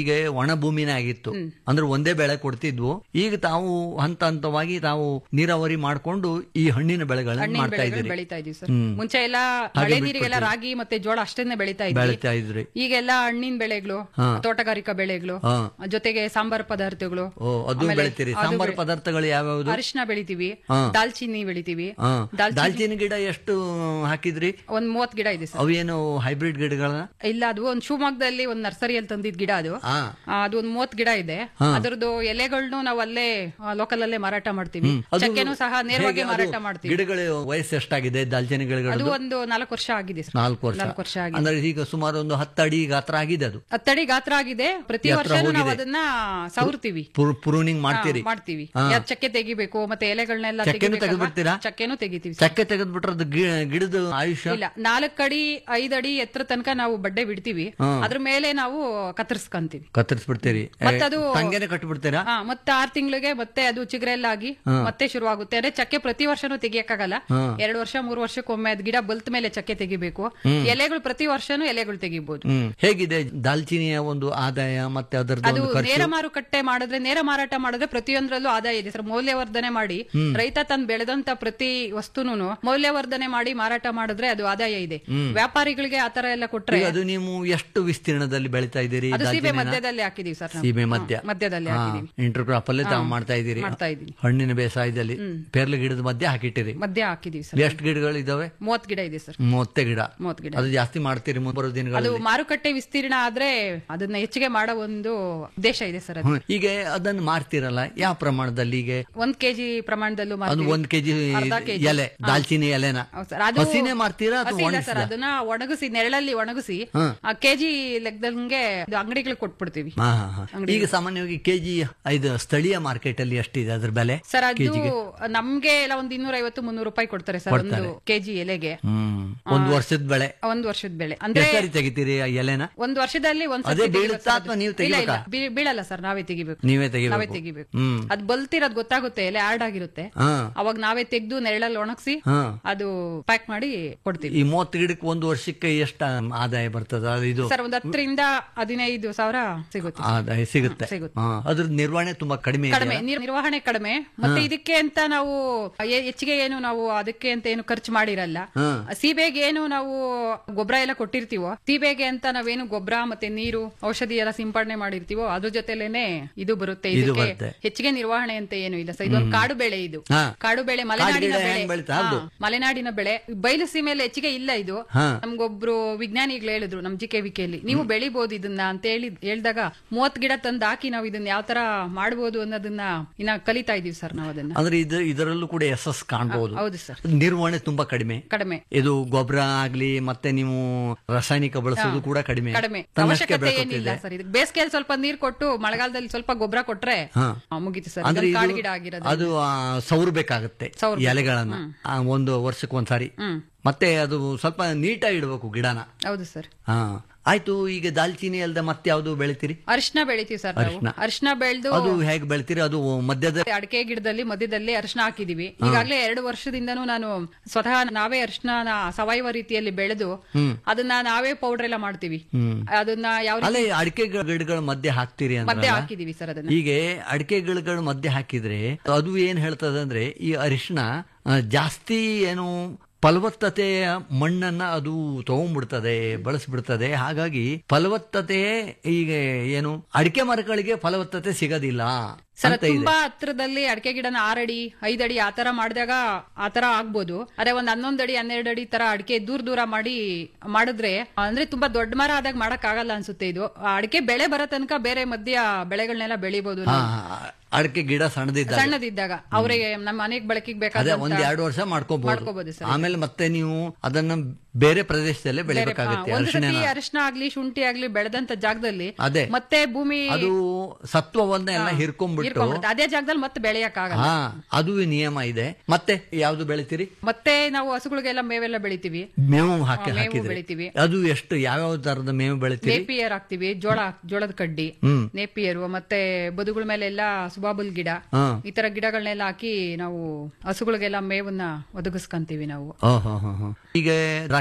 ಈಗ ಒಣ ಭೂಮಿನೇ ಆಗಿತ್ತು ಅಂದ್ರೆ ಒಂದೇ ಬೆಳೆ ಕೊಡ್ತಿದ್ವು ಈಗ ತಾವು ಹಂತ ಹಂತವಾಗಿ ತಾವು ನೀರಾವರಿ ಮಾಡ್ಕೊಂಡು ಈ ಹಣ್ಣಿನ ಬೆಳೆಗಳನ್ನ ಹಣ್ಣಿನ ಮಾಡ್ತಾ ಬೆಳೆಗಳು ಇದ್ದೀರಿ ಬೆಳಿತಾ ಇದೀವಿ ಸರ್ ಮುಂಚೆ ಎಲ್ಲ ಮಳೆ ನೀರಿಗೆಲ್ಲ ರಾಗಿ ಮತ್ತೆ ಜೋಳ ಅಷ್ಟನ್ನೇ ಬೆಳಿತಾ ಇದ್ವಿ ಬೆಳಿತಾ ಇದ್ರಿ ಈಗೆಲ್ಲ ಹಣ್ಣಿನ ಬೆಳೆಗಳು ತೋಟಗಾರಿಕಾ ಬೆಳೆಗಳು ಹಾ. ಜೊತೆಗೆ ಸಾಂಬಾರ್ ಪದಾರ್ಥಗಳು ಓ ಅದು ಆಮೇಲೆ ಬೆಳಿತೀರಿ ಅದು ಸಾಂಬಾರ್ ಬೆಳೆ- ಪದಾರ್ಥಗಳು ಯಾವ್ಯಾವ್ದು ಅರಿಶಿನ ಬೆಳಿತೀವಿ ಹಾ. ದಾಲ್ಚಿನ್ನಿ ಬೆಳಿತೀವಿ ಹಾ. ದಾಲ್ಚಿನ್ನಿ ದಾಲ್ಚಿನ್ನಿ ಗಿಡ ಎಷ್ಟು ಹಾಕಿದ್ರಿ ಒಂದ್ ಮೂವತ್ ಗಿಡ ಇದೆ ಸರ್ ಅವೇನು ಹೈಬ್ರಿಡ್ ಗಿಡಗಳನ್ನ ಇಲ್ಲ ಅದು ಒಂದ್ ಶಿವಮೊಗ್ಗದಲ್ಲಿ ಒಂದ್ ನರ್ಸರಿಯಲ್ಲಿ ತಂದಿದ್ ಗಿಡ ಅದು ಹಾ ಆ, ಅದು ಒಂದ್ ಮೂವತ್ ಗಿಡ ಇದೆ ಅದರದ್ದು ಎಲೆಗಳನ್ನು ನಾವು ಅಲ್ಲೇ ಲೋಕಲ್ ಅಲ್ಲೇ ಮಾರಾಟ ಮಾಡ್ತೀವಿ ಅದು ಚಕ್ಕೆನೂ ಸಹ ನೇರವಾಗಿ ಹೇಗೆ ಅದು ಮಾರಾಟ ಮಾಡ್ತೀವಿ ಗಿಡಗಳ ವಯಸ್ಸು ಎಷ್ಟಾಗಿದೆ ದಾಲ್ಚಿನ್ನಿ ಅದು ಗಿಡಗಳು ಒಂದು ನಾಲ್ಕು ವರ್ಷ ಆಗಿದೆ ಸರ್ ನಾಲ್ಕು ವರ್ಷ ನಾಲ್ಕು ವರ್ಷ ಆಗಿದೆ ಅಂದ್ರೆ ಈಗ ಸುಮಾರು ಒಂದು ಹತ್ತು ಅಡಿ ಗಾತ್ರ ಆಗಿದೆ ಅದು ಹತ್ತಡಿ ಗಾತ್ರ ಆಗಿದೆ ಪ್ರತಿ ಎತ್ತರ ವರ್ಷನೂ ನಾವು ಹೋಗಿದೆ. ಅದನ್ನ ಸವರ್ತೀವಿ ಪ್ರೂನಿಂಗ್ ಮಾಡ್ತೀರಿ ಹಾ, ಮಾಡ್ತೀವಿ ಯಾವ್ದ್ ಚಕ್ಕೆ ತೆಗಿಬೇಕು ಮತ್ತೆ ಎಲೆಗಳನ್ನೆಲ್ಲ ಚಕ್ಕೆನೂ ತೆಗೆದ್ಬಿಡ್ತೀರಾ? ಚಕ್ಕೆನೂ ತೆಗಿತೀವಿ ಸರ್. ಚಕ್ಕೆ ತೆಗೆದ್ಬಿಟ್ರೆ ಅದು ಗಿ- ಗಿಡದ ಆಯುಷ್ಯ ಇಲ್ಲ ನಾಲ್ಕು ಅಡಿ ಐದ್ ಅಡಿ ಎತ್ತರ ತನಕ ನಾವು ಬಡ್ಡೆ ಬಿಡ್ತೀವಿ ಅದ್ರ ಮೇಲೆ ನಾವು ಕತ್ತರಿಸ್ಕೊಂತೀವಿ ಕತ್ತರಿಸ್ಬಿಡ್ತೀರಿ ಮತ್ತದು- ತಂಗೆನೆ ಕಟ್ಟಿಬಿಡ್ತೀರಾ ಹಾ ಮತ್ತೆ ಆರ್ ತಿಂಗಳಿಗೆ ಮತ್ತೆ ಅದು ಚಿಗುರೆಲ್ಲಾಗಿ ಮತ್ತೆ ಶುರುವಾಗುತ್ತೆ ಅಂದ್ರೆ ಚಕ್ಕೆ ಪ್ರತಿ ವರ್ಷನೂ ತೆಗಿಯಕ್ಕಾಗಲ್ಲ ಎರಡು ವರ್ಷ ಮೂರು ವರ್ಷಕ್ಕೊಮ್ಮೆ ಅದ್ ಗಿಡ ಬಲ್ತ್ ಮೇಲೆ ಚಕ್ಕೆ ತೆಗಿಬೇಕು ಎಲೆಗಳು ಪ್ರತಿ ವರ್ಷನೂ ಎಲೆಗಳು ತೆಗಿಬಹುದು ಹ್ಮ್ ಹೇಗಿದೆ ದಾಲ್ಚಿನಿಯ ಒಂದು ಆದಾಯ ಮತ್ತೆ ಅದರದ್ದು ಅದು ಒಂದು ಖರ್ಚು ನೇರ ಮಾರುಕಟ್ಟೆ ಮಾಡಿದ್ರೆ ನೇರ ಮಾರಾಟ ಮಾಡಿದ್ರೆ ಪ್ರತಿಯೊಂದರಲ್ಲೂ ಆದಾಯ ಇದೆ ಸರ್ ಮೌಲ್ಯವರ್ಧನೆ ಮಾಡಿ ರೈತ ತನ್ ಬೆಳೆದಂತ ಪ್ರತಿ ವಸ್ತುನು ಮೌಲ್ಯವರ್ಧನೆ ಮಾಡಿ ಮಾರಾಟ ಮಾಡಿದ್ರೆ ಅದು ಆದಾಯ ಇದೆ ವ್ಯಾಪಾರಿಗಳಿಗೆ ಆತರ ಎಲ್ಲ ಕೊಟ್ರೆ ಈಗ ಅದು ನೀವು ಎಷ್ಟು ವಿಸ್ತೀರ್ಣದಲ್ಲಿ ಬೆಳಿತಾ ಇದ್ದೀರಿ ಅದು ಸೀಬೆ ದಾಲ್ಚಿನ್ನಿನ? ಮಧ್ಯದಲ್ಲಿ ಹಾಕಿದೀವಿ ಸರ್ ನಾವು. ಸೀಬೆ ಹಾ, ಮಧ್ಯ ಮಧ್ಯದಲ್ಲಿ ಹಾಕಿದೀವಿ ಇಂಟರ್ ಕ್ರಾಪ್ ಅಲ್ಲೇ ತಾವು ಮಾಡ್ತಾ ಇದ್ದೀರಿ ಮಾಡ್ತಾ ಇದೀನಿ ಹಣ್ಣಿನ ಬೇಸಾಯದಲ್ಲಿ ಪೇರ್ಲೆ ಗಿಡದ ಮಧ್ಯೆ ಹಾಕಿಟ್ಟಿರಿ ಮಧ್ಯ ಹಾಕಿದೀವಿ ಸರ್ ಎಷ್ಟು ಗಿಡಗಳು ಇದಾವೆ ಮೂವತ್ ಗಿಡ ಇದೆ ಸರ್ ಮೂವತ್ತೆ ಗಿಡ ಮೂವತ್ ಗಿಡ ಅದು ಜಾಸ್ತಿ ಮಾಡ್ತೀರಿ ಮುಂದೆ ಬರೋ ಅದು ದಿನಗಳಲ್ಲಿ ಮಾರುಕಟ್ಟೆ ವಿಸ್ತೀರ್ಣ ಆದ್ರೆ ಅದನ್ನ ಹೆಚ್ಚಿಗೆ ಮಾಡೋ ಒಂದು ಉದ್ದೇಶ ಇದೆ ಸರ್ ಅದು ಹ್ಮ್. ಈಗ ಅದನ್ನು ಮಾರ್ತಿರಲ್ಲ ಯಾವ ಪ್ರಮಾಣದಲ್ಲಿ ಈಗ ಒಂದ್ ಕೆಜಿ ಪ್ರಮಾಣದಲ್ಲೂ ಅದು ಮಾರ್ತೀವಿ. ಒಂದ್ ಕೆಜಿ ಅರ್ಧ ಕೆಜಿ. ಎಲೆ ದಾಲ್ಚಿನಿ ಎಲೆನ ಹೌದ್ ಸರ್, ಅದು ಹಸಿನೇ ಮಾರ್ತೀರಾ ಅಥವಾ ಹಸಿ ಇಲ್ಲ ಒಣಗಿಸಿದ? ಸರ್ ಅದನ್ನ ಒಣಗಿಸಿ ನೆರಳಲ್ಲಿ ಒಣಗಿಸಿ ಆ ಕೆಜಿ ಲೆಕ್ಕದಂಗೆ ಅಂಗಡಿಗಳಿಗೆ ಕೊಟ್ಬಿಡ್ತೀವಿ ಹಾ, ಹಾ, ಹಾ. ಈಗ ಸಾಮಾನ್ಯವಾಗಿ ಕೆಜಿ ಇದು ಸ್ಥಳೀಯ ಮಾರ್ಕೆಟ್ ಅಲ್ಲಿ ಎಷ್ಟಿದೆ ಅದ್ರ ಬೆಲೆ ಸರ್ ಅದು ನಮ್ಗೆ ಎಲ್ಲ ಒಂದ್ ಇನ್ನೂರ ಐವತ್ತು ಮುನ್ನೂರು ರೂಪಾಯಿ ಕೊಡ್ತಾರೆ ಸರ್ ಒಂದು ಕೆಜಿ ಎಲೆಗೆ ಹ್ಮ್ ಒಂದ್ ವರ್ಷದ ಬೆಳೆ ಒಂದ್ ವರ್ಷದ ಬೆಳೆ ಅಂದ್ರೆ ಎಷ್ಟು ಸಾರಿ ತೆಗಿತೀರಿ ಆ ಎಲೆನ ಒಂದ್ ವರ್ಷದಲ್ಲಿ ಒಂದ್ ಅದೇ ಸರ್ತಿ ತೆಗಿಬೇಕು ಬೀಳುತ್ತಾ ಸರ್ ಅದು. ಅಥವಾ ನೀವು ಇಲ್ಲ, ಇಲ್ಲ, ತೆಗಿಬೇಕಾ? ಬೀ- ಬೀಳಲ್ಲ ಸರ್ ನಾವೇ ತೆಗಿಬೇಕು ನೀವೇ ನಾವೇ ತೆಗಿಬೇಕು ತೆಗಿಬೇಕು ಹ್ಮ್ ಅದ್ ಬಲ್ತಿರೋದ್ ಗೊತ್ತಾಗುತ್ತೆ ಎಲೆ ಆರ್ಡ್ ಆಗಿರುತ್ತೆ ಹಾ ಅವಾಗ ನಾವೇ ತೆಗ್ದು ನೆರಳಲ್ಲಿ ಒಣಗಿಸಿ ಹಾ ಅದು ಪ್ಯಾಕ್ ಮಾಡಿ ಕೊಡ್ತೀವಿ ಈ ಮೂವತ್ತು ಗಿಡಕ್ಕೆ ಒಂದು ವರ್ಷಕ್ಕೆ ಎಷ್ಟು ಆದಾಯ ಬರ್ತದ ಅದು ಇದು ಸರ್ ಒಂದ್ ಹತ್ತರಿಂದ ಹದಿನೈದು ಸಾವಿರ ಸಿಗುತ್ತೆ ಆದಾಯ ಸಿಗುತ್ತೆ ಸಿಗುತ್ತೆ. ಹಾ, ಅದ್ರ ನಿರ್ವಹಣೆ ತುಂಬಾ ಕಡಿಮೆ ಇದೆ ಕಡಿಮೆ ನೀರ್- ನಿರ್ವಹಣೆ ಕಡಿಮೆ ಮತ್ತೆ ಇದಕ್ಕೆ ಅಂತ ನಾವು ಎ- ಹೆಚ್ಚಿಗೆ ಏನು ನಾವು ಅದಕ್ಕೆ ಅಂತ ಏನು ಖರ್ಚು ಮಾಡಿರಲ್ಲ ಹಾ. ಸೀಬೆಗೆ ಏನು ನಾವು ಗೊಬ್ಬರ ಎಲ್ಲ ಕೊಟ್ಟಿರ್ತೀವೋ ಸೀಬೆಗೆ ಅಂತ ನಾವೇನು ಗೊಬ್ಬರ ಮತ್ತೆ ನೀರು ಔಷಧಿ ಎಲ್ಲ ಸಿಂಪಡಣೆ ಮಾಡಿರ್ತೀವೋ ಅದ್ರ ಜೊತೆಲೇನೆ ಇದು ಬರುತ್ತೆ ಇದು ಇದಕ್ಕೆ ಬರುತ್ತೆ. ಹೆಚ್ಚಿಗೆ ನಿರ್ವಹಣೆ ಅಂತ ಏನು ಇಲ್ಲ ಸರ್ ಇದೊಂದು ಕಾಡು ಬೆಳೆ ಇದು ಹಾ. ಕಾಡು ಬೆಳೆ ಮಲೆನಾಡಿನ ಕಾಡು ಗಿಡ ಬೆಳೆ ಹೆಂಗ್ ಬೆಳೀತಾ? ಹೌದು. ಹಾ, ಮಲೆನಾಡಿನ ಬೆಳೆ ಬಯಲು ಸೀಮೆಯಲ್ಲಿ ಹೆಚ್ಚಿಗೆ ಇಲ್ಲ ಇದು ಹಾ. ನಮ್ಗೊಬ್ರು ವಿಜ್ಞಾನಿಗಳು ಹೇಳಿದ್ರು ನಮ್ ಜಿ ಕೆ ವಿಕೆಯಲ್ಲಿ ನೀವು ಬೆಳಿಬಹುದು ಇದನ್ನ ಅಂತ ಹೇಳಿ ಹೇಳ್ದಾಗ ಮೂವತ್ ಗಿಡ ತಂದು ಹಾಕಿ ನಾವು ಇದನ್ನ ಯಾವ ತರ ಮಾಡಬಹುದು ಅನ್ನೋದನ್ನ ಇನ್ನ ಕಲಿತಾ ಇದೀವಿ ಸರ್ ನಾವು ಅದನ್ನ ಅಂದ್ರೆ ಇದು ಇದರಲ್ಲೂ ಕೂಡ ಯಶಸ್ ಕಾಣಬಹುದು ಹೌದು ಸರ್ ನಿರ್ವಹಣೆ ತುಂಬಾ ಕಡಿಮೆ ಕಡಿಮೆ ಇದು ಗೊಬ್ಬರ ಆಗ್ಲಿ ಮತ್ತೆ ನೀವು ರಾಸಾಯನಿಕ ಬಳಸೋದು ಕೂಡ ಕಡಿಮೆ ಕಡಿಮೆ ತನ್ನಷ್ಟಕ್ಕೆ ಅವಶ್ಯಕತೆ ಏನಿಲ್ಲ ಬೆಳ್ಕೊತಿದೆ ಸರ್ ಇದಕ್ಕೆ ಬೇಸಿಗೆಯಲ್ಲಿ ಸ್ವಲ್ಪ ನೀರ್ ಕೊಟ್ಟು ಮಳೆಗಾಲದಲ್ಲಿ ಸ್ವಲ್ಪ ಗೊಬ್ಬರ ಕೊಟ್ರೆ ಹಾ. ಆ, ಮುಗೀತು ಸರ್ ಅಂದ್ರೆ ಇದೊಂದು ಕಾಡು ಇದು ಗಿಡ ಆಗಿರೋದು ಅದು ಆ, ಸವರ್ಬೇಕಾಗತ್ತೆ ಸವರ್ಬೇಕು. ಎಲೆಗಳನ್ನ ಆ, ಒಂದು ವರ್ಷಕ್ಕೆ ಒಂದ್ಸಾರಿ ಹ್ಮ್ ಮತ್ತೆ ಅದು ಸ್ವಲ್ಪ ನೀಟಾಗಿ ಇಡಬೇಕು ಗಿಡನ ಹೌದು ಸರ್ ಹಾ ಆಯ್ತು ಈಗ ದಾಲ್ಚಿನಿ ಅಲ್ದ ಮತ್ತೆ ಯಾವ್ದು ಬೆಳಿತೀರಿ ಅರಿಶಿನ ಬೆಳಿತೀವಿ ಸರ್ ನಾವು ಅರಿಶಿನ. ಅರಿಶಿನ ಬೆಳೆದು ಅದು ಹೇಗೆ ಬೆಳಿತೀರಿ ಅದು ಮಧ್ಯದ ಅಡಿಕೆ ಗಿಡದಲ್ಲಿ ಮಧ್ಯದಲ್ಲಿ ಅರಿಶಿನ ಹಾಕಿದೀವಿ ಈಗಾಗಲೇ ಎರಡು ವರ್ಷದಿಂದನೂ ನಾನು ಸ್ವತಃ ನಾವೇ ಅರಿಶಿನ ಸಾವಯವ ರೀತಿಯಲ್ಲಿ ಬೆಳೆದು ಅದನ್ನ ನಾವೇ ಪೌಡರ್ ಎಲ್ಲ ಮಾಡ್ತೀವಿ ಅದನ್ನ ಯಾವ ರೀತಿ ಅಲ್ಲೇ ಅಡಿಕೆ ಗಿಡಗಳ ಮಧ್ಯೆ ಹಾಕ್ತೀರಿ ಮಧ್ಯೆ ಅಂದ್ರೆ ಹಾಕಿದೀವಿ ಸರ್ ಅದನ್ನ ಹೀಗೆ ಅಡಿಕೆ ಗಿಡಗಳ ಮಧ್ಯೆ ಹಾಕಿದ್ರೆ ಅದು ಏನ್ ಹೇಳ್ತದೆ ಅಂದ್ರೆ ಈ ಅರಿಶಿನ ಆ, ಜಾಸ್ತಿ ಏನು ಫಲವತ್ತತೆಯ ಮಣ್ಣನ್ನ ಅದು ತಗೊಂಡ್ಬಿಡ್ತದೆ ಬಳಸ್ಬಿಡ್ತದೆ ಹಾಗಾಗಿ ಫಲವತ್ತತೆ ಈಗ ಏನು ಅಡಿಕೆ ಮರಗಳಿಗೆ ಫಲವತ್ತತೆ ಸಿಗೋದಿಲ್ಲ ಸರ್ ಅಂತ ಇದೆ ತುಂಬಾ ಹತ್ರದಲ್ಲಿ ಅಡಿಕೆ ಗಿಡನ ಆರಡಿ ಐದಡಿ ಆ ತರ ಮಾಡಿದಾಗ ಆ ತರ ಆಗ್ಬೋದು ಅದೇ ಒಂದ್ ಹನ್ನೊಂದ್ ಅಡಿ ಹನ್ನೆರಡು ಅಡಿ ತರ ಅಡಿಕೆ ದೂರ ದೂರ ಮಾಡಿ ಮಾಡಿದ್ರೆ ಅಂದ್ರೆ ತುಂಬಾ ದೊಡ್ಡ ಮರ ಆದಾಗ ಮಾಡಕ್ ಆಗಲ್ಲ ಅನ್ಸುತ್ತೆ ಇದು ಆ ಅಡಿಕೆ ಬೆಳೆ ಬರೋ ತನಕ ಬೇರೆ ಮಧ್ಯ ಬೆಳೆಗಳನ್ನೆಲ್ಲ ಬೆಳಿಬಹುದು ಹಾ, ಅಡಿಕೆ ಗಿಡ ಸಣ್ಣದಿದ್ದ ಸಣ್ಣದಿದ್ದಾಗ ಅವ್ರಿಗೆ ನಮ್ಮ ಮನೆಗ್ ಬಳಕೆಗೆ ಅದೇ ಬೇಕಾದ ಒಂದ್ ಎರಡು ವರ್ಷ ಮಾಡ್ಕೋಬಹುದು ಮಾಡ್ಕೋಬಹುದು ಸರ್ ಆಮೇಲೆ ಮತ್ತೆ ನೀವು ಅದನ್ನ ಬೇರೆ ಪ್ರದೇಶದಲ್ಲೇ ಬೆಳಿಬೇಕಾಗತ್ತೆ ಒಂದು ಅರಿಶಿಣ ಸತಿ ಅರಿಶಿನ ಆಗ್ಲಿ ಶುಂಠಿ ಆಗ್ಲಿ ಬೆಳೆದಂತ ಜಾಗದಲ್ಲಿ ಅದೇ ಮತ್ತೆ ಭೂಮಿ ಅದು ಸತ್ವವನ್ನ ಎಲ್ಲ ಹಿರ್ಕೊಂಡ್ಬಿಟ್ಟು ಇರ್ಕೊಂಡ್ಬಿಡುತ್ತೆ. ಅದೇ ಜಾಗದಲ್ಲಿ ಮತ್ತೆ ಬೆಳೆಯಕ್ ಆಗಲ್ಲ ಹಾ ಅದು ನಿಯಮ ಇದೆ ಮತ್ತೆ ಯಾವ್ದು ಬೆಳಿತೀರಿ ಮತ್ತೆ ನಾವು ಹಸುಗಳಿಗೆಲ್ಲ ಮೇವೆಲ್ಲ ಬೆಳಿತೀವಿ ಮೇವು ಹಾಕಿ ಮೇವು ಹಾಕಿದ್ರಿ ಬೆಳಿತೀವಿ. ಅದು ಎಷ್ಟು ಯಾವ್ಯಾವ ತರದ ಮೇವು ಬೆಳಿತೀರಿ ನೇಪಿಯರ್ ಹಾಕ್ತಿವಿ ಜೋಳ ಜೋಳದ ಕಡ್ಡಿ ಹ್ಮ್ ನೇಪಿಯರು ಮತ್ತೆ ಬದುಗಳ ಮೇಲೆಲ್ಲ ಸುಬಾಬುಲ್ ಗಿಡ ಹಾ ಈ ತರ ಗಿಡಗಳನ್ನೆಲ್ಲ ಹಾಕಿ ನಾವು ಹಸುಗಳಿಗೆಲ್ಲ ಮೇವನ್ನ ಒದಗಿಸ್ಕೊಂತೀವಿ ನಾವು ಓಹೋ ಹೋ ಹೋ. ಈಗ ದ್ರಾಕ್ಷಿ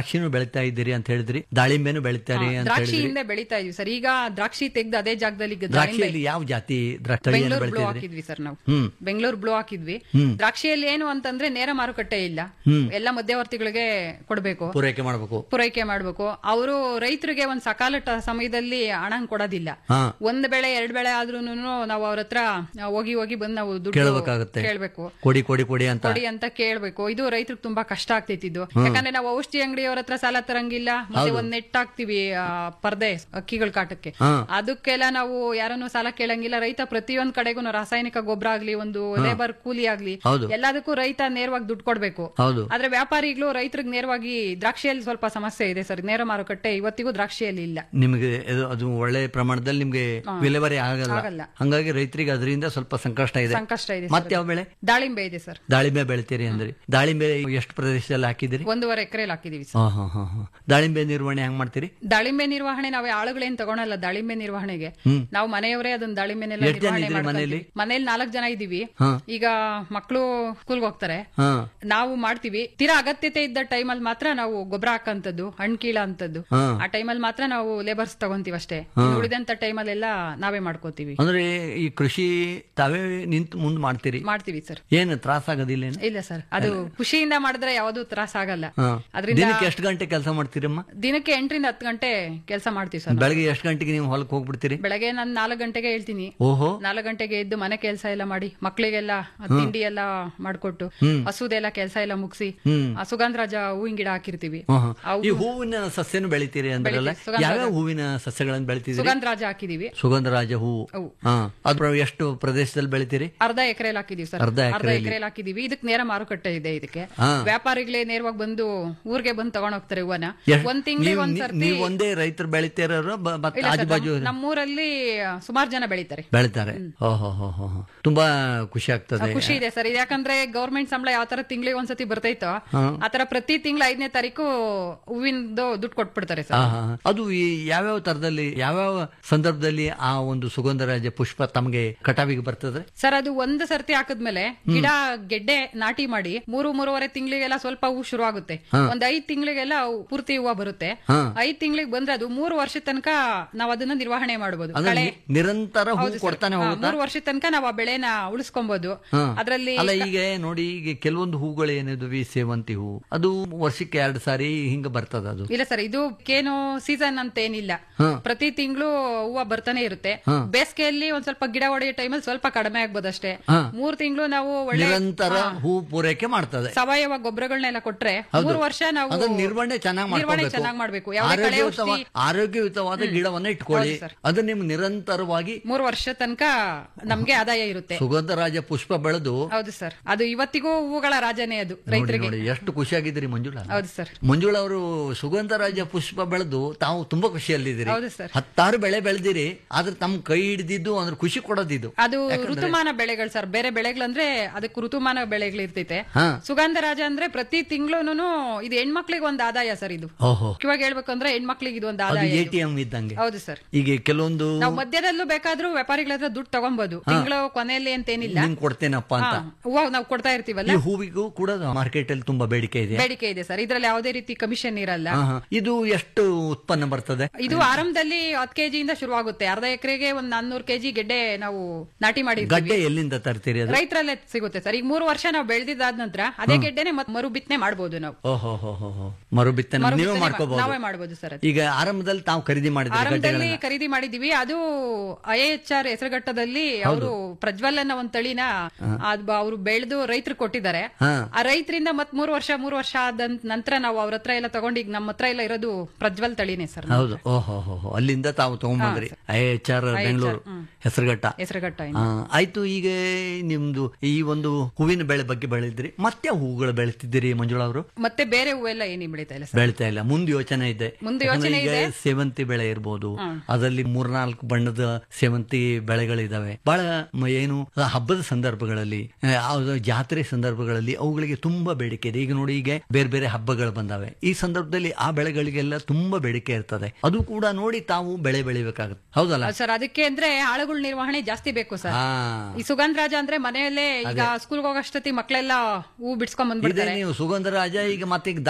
ದ್ರಾಕ್ಷಿನೂ ಬೆಳಿತಾ ಇದ್ದೀರಿ ಅಂತ ಹೇಳಿದ್ರಿ ದಾಳಿಂಬೆನು ಬೆಳಿತಾರೆ ಅಂತ ದ್ರಾಕ್ಷಿ ಹೇಳಿದ್ರಿ ಹಿಂದೆ ಬೆಳಿತಾ ಇದೀವಿ ಸರ್ ಈಗ ದ್ರಾಕ್ಷಿ ತೆಗ್ದು ಅದೇ ಜಾಗದಲ್ಲಿ ಈಗ ದಾಳಿಂಬೆ ದ್ರಾಕ್ಷಿಯಲ್ಲಿ ಯಾವ ಜಾತಿ ದ್ರಾ- ತಳಿಯನ್ನು ಬೆಂಗಳೂರು ಬ್ಲೂ ಬೆಳಿತಾ ಇದ್ರಿ ಹಾಕಿದ್ವಿ ಸರ್ ನಾವು ಹ್ಮ್ ಬೆಂಗಳೂರು ಬ್ಲೂ ಹಾಕಿದ್ವಿ ದ್ರಾಕ್ಷಿಯಲ್ಲಿ ಏನು ಅಂತಂದ್ರೆ ನೇರ ಮಾರುಕಟ್ಟೆ ಇಲ್ಲ ಎಲ್ಲ ಮಧ್ಯವರ್ತಿಗಳಿಗೆ ಕೊಡಬೇಕು ಪೂರೈಕೆ ಮಾಡಬೇಕು ಪೂರೈಕೆ ಮಾಡಬೇಕು ಅವರು ರೈತರಿಗೆ ಒಂದ್ ಸಕಾಲ ಟ- ಸಮಯದಲ್ಲಿ ಹಣ ಕೊಡೋದಿಲ್ಲ ಹಾ ಒಂದ್ ಬೆಳೆ ಎರಡ್ ಬೆಳೆ ಆದ್ರೂ ನಾವು ಅವ್ರ ಹತ್ರ ಹೋಗಿ ಹೋಗಿ ಬಂದು ನಾವು ದುಡ್ಡು ಕೇಳ್ಬೇಕಾಗತ್ತೆ. ಕೇಳ್ಬೇಕು ಕೊಡಿ ಕೊಡಿ ಕೊಡಿ ಅಂತ ಕೊಡಿ ಅಂತ ಕೇಳ್ಬೇಕು ಇದು ರೈತರಿಗೆ ತುಂಬಾ ಕಷ್ಟ ಆಗ್ತೈತಿದ್ದು ಯಾಕಂದ್ರೆ ನಾವು ಔಷಧಿ ಅಂಗಡಿಯವ್ರ ಹತ್ರ ಸಾಲ ತರಂಗಿಲ್ಲ ಮತ್ತೆ ಒಂದ್ ನೆಟ್ ಹಾಕ್ತಿವಿ ಆ, ಪರ್ದೆ ಅಕ್ಕಿಗಳ ಕಾಟಕ್ಕೆ ಹಾ. ಅದಕ್ಕೆಲ್ಲ ನಾವು ಯಾರನ್ನು ಸಾಲ ಕೇಳಂಗಿಲ್ಲ ರೈತ ಪ್ರತಿಯೊಂದ್ ಕಡೆಗೂ ರಾಸಾಯನಿಕ ಗೊಬ್ಬರ ಆಗ್ಲಿ ಒಂದು ಲೇಬರ್ ಕೂಲಿ ಆಗ್ಲಿ ಹೌದು. ಎಲ್ಲದಕ್ಕೂ ರೈತ ನೇರವಾಗಿ ದುಡ್ಡು ಕೊಡ್ಬೇಕು ಹೌದು ಆದ್ರೆ ವ್ಯಾಪಾರಿಗಳು ರೈತರಿಗೆ ನೇರವಾಗಿ ದ್ರಾಕ್ಷಿಯಲ್ಲಿ ಸ್ವಲ್ಪ ಸಮಸ್ಯೆ ಇದೆ ಸರ್ ನೇರ ಮಾರುಕಟ್ಟೆ ಇವತ್ತಿಗೂ ದ್ರಾಕ್ಷಿಯಲ್ಲಿ ಇಲ್ಲ ನಿಮಗೆ ಇದು- ಅದು ಒಳ್ಳೆ ಪ್ರಮಾಣದಲ್ಲಿ ನಿಮ್ಗೆ ವಿಲೇವಾರಿ ಆಗಲ್ಲ ಆಗಲ್ಲ. ಹಂಗಾಗಿ ರೈತರಿಗೆ ಅದರಿಂದ ಸ್ವಲ್ಪ ಸಂಕಷ್ಟ ಇದೆ ಸಂಕಷ್ಟ ಇದೆ ಮತ್ತೆ ಯಾವ ಬೆಳೆ ದಾಳಿಂಬೆ ಇದೆ ಸರ್ ದಾಳಿಂಬೆ ಬೆಳಿತೀರಿ ಅಂದ್ರಿ ದಾಳಿಂಬೆ ಎಷ್ಟು ಪ್ರದೇಶದಲ್ಲಿ ಹಾಕಿದಿರಿ ಒಂದೂವರೆ ಎಕರೆಲಿ ಹಾಕಿದೀವಿ ಸರ್ ಹಾ ಹಾ ಹಾ ಹಾ ದಾಳಿಂಬೆ ನಿರ್ವಹಣೆ ಹೆಂಗ್ ಮಾಡ್ತೀರಿ ದಾಳಿಂಬೆ ನಿರ್ವಹಣೆ ನಾವೇ ಆಳುಗಳೇನ್ ತಗೊಳಲ್ಲ ದಾಳಿಂಬೆ ನಿರ್ವಹಣೆಗೆ ನಾವು ಮನೆಯವರೇ ಅದನ್ನ ದಾಳಿಂಬೆನೆಲ್ಲ ಎಷ್ಟ್ ಜನ ನಿರ್ವಹಣೆ ಇದ್ದೀರಿ ಮನೇಲಿ? ಮಾಡ್ಕೊಂತೀವಿ ಮನೇಲಿ ನಾಲ್ಕು ಜನ ಇದೀವಿ ಹಾ. ಈಗ ಮಕ್ಕಳು ಸ್ಕೂಲ್ಗೆ ಹೋಗ್ತಾರೆ ಹಾ ನಾವು ಮಾಡ್ತೀವಿ ತೀರಾ ಅಗತ್ಯತೆ ಇದ್ದ ಟೈಮಲ್ಲಿ ಮಾತ್ರ ನಾವು ಗೊಬ್ಬರ ಹಾಕಂತದ್ದು ಹಣ್ಣು ಕೀಳ ಅಂತದ್ದು ಹಾ. ಆ ಟೈಮಲ್ಲಿ ಮಾತ್ರ ನಾವು ಲೇಬರ್ಸ್ ತಗೊಂತೀವಿ ಅಷ್ಟೇ ಉಳಿದಂತ ಟೈಮಲ್ಲೆಲ್ಲ ನಾವೇ ಮಾಡ್ಕೋತೀವಿ ಅಂದ್ರೆ ಈ ಕೃಷಿ ತಾವೇ ನಿಂತು ಮುಂದ್ ಮಾಡ್ತೀರಿ ಮಾಡ್ತೀವಿ ಸರ್ ಏನು ತ್ರಾಸ ಆಗೋದಿಲ್ಲ ಏನು ಇಲ್ಲ ಸರ್ ಅದು ಖುಷಿಯಿಂದ ಮಾಡಿದ್ರೆ ಯಾವ್ದು ತ್ರಾಸ ಆಗಲ್ಲ ಹಾ. ಅದರಿಂದ ದಿನಕ್ಕೆ ಎಷ್ಟು ಗಂಟೆ ಕೆಲಸ ಮಾಡ್ತೀರಮ್ಮ ದಿನಕ್ಕೆ ಎಂಟರಿಂದ ಹತ್ತು ಗಂಟೆ ಕೆಲಸ ಮಾಡ್ತೀವಿ ಸರ್ ಬೆಳಗ್ಗೆ ಎಷ್ಟು ಗಂಟೆಗೆ ನೀವು ಹೊಲಕ್ಕೆ ಹೋಗ್ಬಿಡ್ತೀರಿ ಬೆಳಗ್ಗೆ ನಾನು ನಾಲ್ಕು ಗಂಟೆಗೆ ಹೇಳ್ತೀನಿ ಓಹೋ ನಾಲ್ಕು ಗಂಟೆಗೆ ಎದ್ದು ಮನೆ ಕೆಲಸ ಎಲ್ಲ ಮಾಡಿ ಮಕ್ಕಳಿಗೆಲ್ಲ ತಿಂಡಿ ಎಲ್ಲ ಮಾಡ್ಕೊಟ್ಟು ಹಸುದೆಲ್ಲ ಕೆಲಸ ಎಲ್ಲ ಮುಗಿಸಿ ಸುಗಂಧರಾಜ ಹೂವಿನ ಗಿಡ ಹಾಕಿರ್ತೀವಿ ಹಾ, ಹಾ. ಅವು ಈ ಹೂವಿನ ಸಸ್ಯನು ಬೆಳಿತೀರಿ ಅಂದ್ರಲ್ಲ ಬೆಳಿತೀವಿ. ಸುಗಂಧ ಯಾವ್ಯಾವ ಹೂವಿನ ಸಸ್ಯಗಳನ್ನು ಬೆಳಿತಿದ್ದೀರಿ ಸುಗಂಧರಾಜ ಹಾಕಿದೀವಿ ಸುಗಂಧರಾಜ ಹೂವು ಅವು. ಹಾ ಅದು ಎಷ್ಟು ಪ್ರದೇಶದಲ್ಲಿ ಬೆಳಿತೀರಿ ಅರ್ಧ ಎಕರೆಲಿ ಹಾಕಿದೀವಿ ಸರ್ ಅರ್ಧ ಅರ್ಧ ಎಕ್ರೆಲಿ. ಎಕರೆಲಿ ಹಾಕಿದೀವಿ ಇದಕ್ಕೆ ನೇರ ಮಾರುಕಟ್ಟೆ ಇದೆ ಇದಕ್ಕೆ ಹಾ. ವ್ಯಾಪಾರಿಗಳೇ ನೇರವಾಗಿ ಬಂದು ಊರಿಗೆ ಬಂದು ತಗೊಂಡ್ ಹೋಗ್ತಾರೆ ಹೂವನ ಎಷ್ಟ್- ಒಂದ್ ತಿಂಗಳಿಗೆ ನೀವು- ಒಂದ್ ನೀ- ಸರ್ತಿ ನೀವು ಒಂದೇ ರೈತರು ಬೆಳಿತೀರೋ ಬ- ಮತ್ತೆ ಇಲ್ಲ ಸರ್, ಆಜು ಬಾಜು ನಮ್- ನಮ್ಮೂರಲ್ಲಿ ಸುಮಾರು ಜನ ಬೆಳಿತಾರೆ ಬೆಳಿತಾರೆ ಓಹೋ ಹೋ ಹೋ ಹೋ. ತುಂಬಾ ಖುಷಿ ಆಗ್ತದೆ ಖುಷಿ ಇದೆ ಸರ್ ಇದು ಯಾಕಂದ್ರೆ ಗೌರ್ಮೆಂಟ್ ಸಂಬಳ ಯಾವ ತರ ತಿಂಗಳಿಗೆ ಒಂದ್ಸತಿ ಬರ್ತೈತೋ ಆತರ ಪ್ರತಿ ತಿಂಗಳು ಐದನೇ ತಾರೀಕು ಹೂವಿಂದು ದುಡ್ಡು ಕೊಟ್ಬಿಡ್ತಾರೆ ಸರ್ ಹಾ, ಹಾ, ಹಾ. ಅದು ಈ ಯಾವ್ಯಾವ ತರದಲ್ಲಿ ಯಾವ್ಯಾವ ಸಂದರ್ಭದಲ್ಲಿ ಆ ಒಂದು ಸುಗಂಧರಾಜ ಪುಷ್ಪ ತಮಗೆ ಕಟಾವಿಗೆ ಬರ್ತದೆ ಸರ್ ಅದು ಒಂದು ಸರ್ತಿ ಹಾಕಿದ್ಮೇಲೆ ಗಿಡ ಗೆಡ್ಡೆ ನಾಟಿ ಮಾಡಿ ಮೂರು ಮೂರುವರೆ ತಿಂಗಳಿಗೆಲ್ಲ ಸ್ವಲ್ಪ ಹೂ ಶುರು ಆಗುತ್ತೆ ಒಂದ್ ಐದ್ ತಿಂಗಳಿಗೆಲ್ಲ ಅವು ಪೂರ್ತಿ ಹೂವ ಬರುತ್ತೆ ಹಾ. ಐದ್ ತಿಂಗಳಿಗೆ ಬಂದ್ರೆ ಅದು ಮೂರು ವರ್ಷ ತನಕ ನಾವ್ ಅದನ್ನ ನಿರ್ವಹಣೆ ಮಾಡಬಹುದು ಅಂದ್ರೆ ಕಳೆ ನಿ- ನಿರಂತರ ಹೂ ಹೌದು ಸರ್. ಕೊಡ್ತಾನೆ ಹಾ, ಹೋಗುತ್ತಾ ಮೂರು ವರ್ಷ ತನಕ ನಾವು ಆ ಬೆಳೆನ ಉಳಿಸ್ಕೊಬಹುದು ಹಾ. ಅದ್ರಲ್ಲಿ ಅಲ್ಲ ಈಗ ನೋಡಿ ಈಗ ಕೆಲವೊಂದು ಹೂಗಳು ಏನಿದ್ವಿ ಸೇವಂತಿ ಹೂ ಅದು ವರ್ಷಕ್ಕೆ ಎರಡು ಸಾರಿ ಹಿಂಗ ಬರ್ತದ ಅದು ಇಲ್ಲ ಸರ್ ಇದು ಕೇನು ಸೀಸನ್ ಅಂತ ಏನಿಲ್ಲ ಹಾ. ಪ್ರತಿ ತಿಂಗಳು ಹೂವ ಬರ್ತಾನೆ ಇರುತ್ತೆ ಹಾ. ಬೇಸಿಗೆಯಲ್ಲಿ ಒಂದ್ ಸ್ವಲ್ಪ ಗಿಡ ಹೊಡೆಯೋ ಟೈಮಲ್ಲಿ ಸ್ವಲ್ಪ ಕಡಿಮೆ ಆಗ್ಬೋದು ಅಷ್ಟೇ ಹಾ. ಮೂರ್ ತಿಂಗಳು ನಾವು ಒಳ್ಳೆ ನಿರಂತರ ಹೂ ಪೂರೈಕೆ ಮಾಡ್ತದೆ ಸಾವಯವ ಗೊಬ್ಬರಗಳನ್ನೆಲ್ಲ ಕೊಟ್ರೆ ಹೌದು. ಮೂರು ವರ್ಷ ನಾವು ಅದನ್ನ ನಿರ್ವಹಣೆ ಚೆನ್ನಾಗಿ ನಿರ್ವಹಣೆ ಚೆನ್ನಾಗಿ ಮಾಡ್ಬೇಕು ಯಾವುದೇ ಕಳೆ ಆರೋಗ್ಯಯುತವ- ಔಷಧಿ ಆರೋಗ್ಯಯುತವಾದ ಗಿಡವನ್ನ ಇಟ್ಕೊಳ್ಳಿ ಹೌದು ಸರ್. ಅದು ನಿಮ್ಗೆ ನಿರಂತರವಾಗಿ ಮೂರು ವರ್ಷ ತನಕ ನಮ್ಗೆ ಆದಾಯ ಇರುತ್ತೆ ಸುಗಂಧರಾಜ ಪುಷ್ಪ ಬೆಳೆದು ಹೌದು ಸರ್ ಅದು ಇವತ್ತಿಗೂ ಹೂಗಳ ರಾಜನೇ ಅದು ನೋಡಿ ರೈತರಿಗೆ ನೋಡಿ ಎಷ್ಟು ಖುಷಿಯಾಗಿದ್ದೀರಿ ಮಂಜುಳಾ ಹೌದು ಸರ್ ಮಂಜುಳಾ ಅವರು ಸುಗಂಧರಾಜ ಪುಷ್ಪ ಬೆಳೆದು ತಾವು ತುಂಬಾ ಖುಷಿಯಲ್ಲಿದ್ದೀರಿ ಹೌದು ಸರ್. ಹತ್ತಾರು ಬೆಳೆ ಬೆಳೆದಿರಿ ಆದ್ರೆ ತಮ್ಮ ಕೈ ಹಿಡಿದಿದ್ದು ಅಂದ್ರೆ ಖುಷಿ ಕೊಡೋದಿದ್ದು ಅದು ಋತುಮಾನ ಬೆಳೆಗಳು ಸರ್ ಬೇರೆ ಬೆಳೆಗಳಂದ್ರೆ ಅದಕ್ಕೆ ಋತುಮಾನ ಬೆಳೆಗಳು ಇರ್ತೈತೆ ಹಾ. ಸುಗಂಧರಾಜ ಅಂದ್ರೆ ಪ್ರತಿ ತಿಂಗಳು ಇದು ಹೆಣ್ಮಕ್ಳಿಗೆ ಒಂದು ಆದಾಯ ಸರ್ ಇದು ಓಹೋ ಮುಖ್ಯವಾಗಿ ಹೇಳ್ಬೇಕಂದ್ರೆ ಹೆಣ್ಮಕ್ಳಿಗೆ ಇದು ಒಂದು ಅದು ಆದಾಯ ಎ ಇದು. ಟಿ ಎಂ ಇದ್ದಂಗೆ ಹೌದು ಸರ್ ಈಗ ಕೆಲವೊಂದು ನಾವು ಮಧ್ಯದಲ್ಲೂ ಬೇಕಾದ್ರೂ ವ್ಯಾಪಾರಿಗಳ ಹತ್ರ ದುಡ್ಡು ತಗೊಬಹುದು ತಿಂಗಳು ಕೊನೆಯಲ್ಲಿ ಅಂತೇನಿಲ್ಲ ನಿಂಗೆ ಕೊಡ್ತೇನಪ್ಪ ಅಂತ ಹಾ, ಹೂವ ನಾವು ಕೊಡ್ತಾ ಇರ್ತೀವಲ್ಲ ಈ ಹೂವಿಗೂ ಕೂಡ ಮಾರ್ಕೆಟ್ ಅಲ್ಲಿ ತುಂಬಾ ಬೇಡಿಕೆ ಇದೆ ಬೇಡಿಕೆ ಇದೆ ಸರ್ ಇದ್ರಲ್ಲಿ ಯಾವುದೇ ರೀತಿ ಕಮಿಷನ್ ಇರಲ್ಲ ಹಾ, ಹಾ. ಇದು ಎಷ್ಟು ಉತ್ಪನ್ನ ಬರ್ತದೆ ಇದು ಆರಂಭದಲ್ಲಿ ಹತ್ತು ಕೆಜಿಯಿಂದ ಶುರುವಾಗುತ್ತೆ ಅರ್ಧ ಎಕರೆಗೆ ಒಂದ್ ನಾನ್ನೂರು ಕೆಜಿ ಗೆಡ್ಡೆ ನಾವು ನಾಟಿ ಮಾಡಿ ಗಡ್ಡೆ ಎಲ್ಲಿಂದ ತರ್ತೀರಿ ಅದು ರೈತರಲ್ಲೇ ಸಿಗುತ್ತೆ ಸರ್ ಈಗ ಮೂರು ವರ್ಷ ನಾವು ಬೆಳೆದಿದ್ದಾದ ನಂತರ ಅದೇ ಗೆಡ್ಡೆನೆ ಮತ್ತೆ ಮರು ಬಿತ್ತನೆ ಮಾಡಬಹುದು ನಾವು ಓಹೋ ಹೋ ಹೋ ಹೋ ಮರು ಬಿತ್ತನೆ ಮರು ನೀವೇ ಬಿತ್ತನೆ ಮಾ- ಮಾಡ್ಕೋಬಹುದು ನಾವೇ ಮಾಡಬಹುದು ಸರ್ ಅದು. ಈಗ ಆರಂಭದಲ್ಲಿ ತಾವು ಖರೀದಿ ಮಾಡಿದ್ರಿ ಆರಂಭದಲ್ಲಿ ಗಡ್ಡೆಗಳನ್ನ ಖರೀದಿ ಮಾಡಿದೀವಿ ಅದು ಐ ಎಚ್ ಆರ್ ಹೆಸರುಘಟ್ಟದಲ್ಲಿ ಅವರು ಪ್ರಜ್ವಲ್ ಅನ್ನೋ ಒಂದ್ ತಳಿನ ಅವರು ಬೆಳೆದು ರೈತರು ಕೊಟ್ಟಿದ್ದಾರೆ ಹಾ. ಆ ರೈತರಿಂದ ಮತ್ ಮೂರು ವರ್ಷ ಮೂರು ವರ್ಷ ಆದ ನಂತರ ನಾವು ಅವ್ರ ಹತ್ರ ಎಲ್ಲ ತಗೊಂಡು ಈಗ ನಮ್ಮ ಹತ್ರ ಎಲ್ಲ ಇರೋದು ಪ್ರಜ್ವಲ್ ತಳಿನೇ ಸರ್ ಹೌದು ಓಹೋ ಹೋ ಹೋ ಅಲ್ಲಿಂದ ತಾವು ತಗೊಂಡ್ಬಂದ್ರಿ I H R Bengaluru Hesaraghatta Hesaraghatta ಆ, ಆಯ್ತು ಈಗ ನಿಮ್ದು ಈ ಒಂದು ಹೂವಿನ ಬೆಳೆ ಬಗ್ಗೆ ಬೆಳೆದ್ರಿ ಮತ್ತೆ ಹೂಗಳು ಬೆಳೆತಿದ್ದೀರಿ ಮಂಜುಳಾ ಅವರು ಮತ್ತೆ ಬೇರೆ ಹೂವೆಲ್ಲ ಏನಿ ಬೆಳೀತಾ ಇಲ್ಲ ಸರ್ ಬೆಳಿತಾ ಇಲ್ಲ ಮುಂದೆ ಯೋಚನೆ ಇದೆ ಮುಂದೆ ಯಾಕಂದ್ರೆ ಯೋಚನೆ ಈಗ ಇದೆ. ಸೇವಂತಿ ಬೆಳೆ ಇರ್ಬೋದು ಅದರಲ್ಲಿ ಮೂರ್ನಾಲ್ಕು ಬಣ್ಣದ ಸೇವಂತಿ ಬೆಳೆಗಳಿದಾವೆ ಬಹಳ ಮ- ಏನು ಹಬ್ಬದ ಸಂದರ್ಭಗಳಲ್ಲಿ ಆ, ಯಾವ್ದೋ ಜಾತ್ರೆ ಸಂದರ್ಭಗಳಲ್ಲಿ ಅವುಗಳಿಗೆ ತುಂಬಾ ಬೇಡಿಕೆ ಇದೆ ಈಗ ನೋಡಿ ಈಗ ಬೇರೆ ಬೇರೆ ಹಬ್ಬಗಳು ಬಂದಾವೆ ಈ ಸಂದರ್ಭದಲ್ಲಿ ಆ ಬೆಳೆಗಳಿಗೆಲ್ಲ ತುಂಬಾ ಬೇಡಿಕೆ ಇರ್ತದೆ ಅದು ಕೂಡ ನೋಡಿ ತಾವು ಬೆಳೆ ಬೆಳಿಬೇಕಾಗುತ್ತೆ ಹೌದಲ್ಲ ಸರ್ ಅದಕ್ಕೆ ಅಂದ್ರೆ ಆಳುಗಳ ನಿರ್ವಹಣೆ ಜಾಸ್ತಿ ಬೇಕು ಸರ್ ಹಾ ಈ ಸುಗಂಧ ರಾಜ ಅಂದ್ರೆ ಮನೆಯಲ್ಲೇ ಈಗ ಸ್ಕೂಲ್ಗೆ ಹೋಗೋಷ್ಟೊತ್ತಿ ಮಕ್ಕಳೆಲ್ಲ ಹೂ ಬಿಡ್ಸ್ಕೊಂಡ್ ಇದೇ ಬಂದ್ಬಿಡ್ತಾರೆ ನೀವು ಸುಗಂಧರಾಜ ಈಗ ಮತ್ತೆ ಈಗ ದಾಲ್ಚಿನ್ನಿ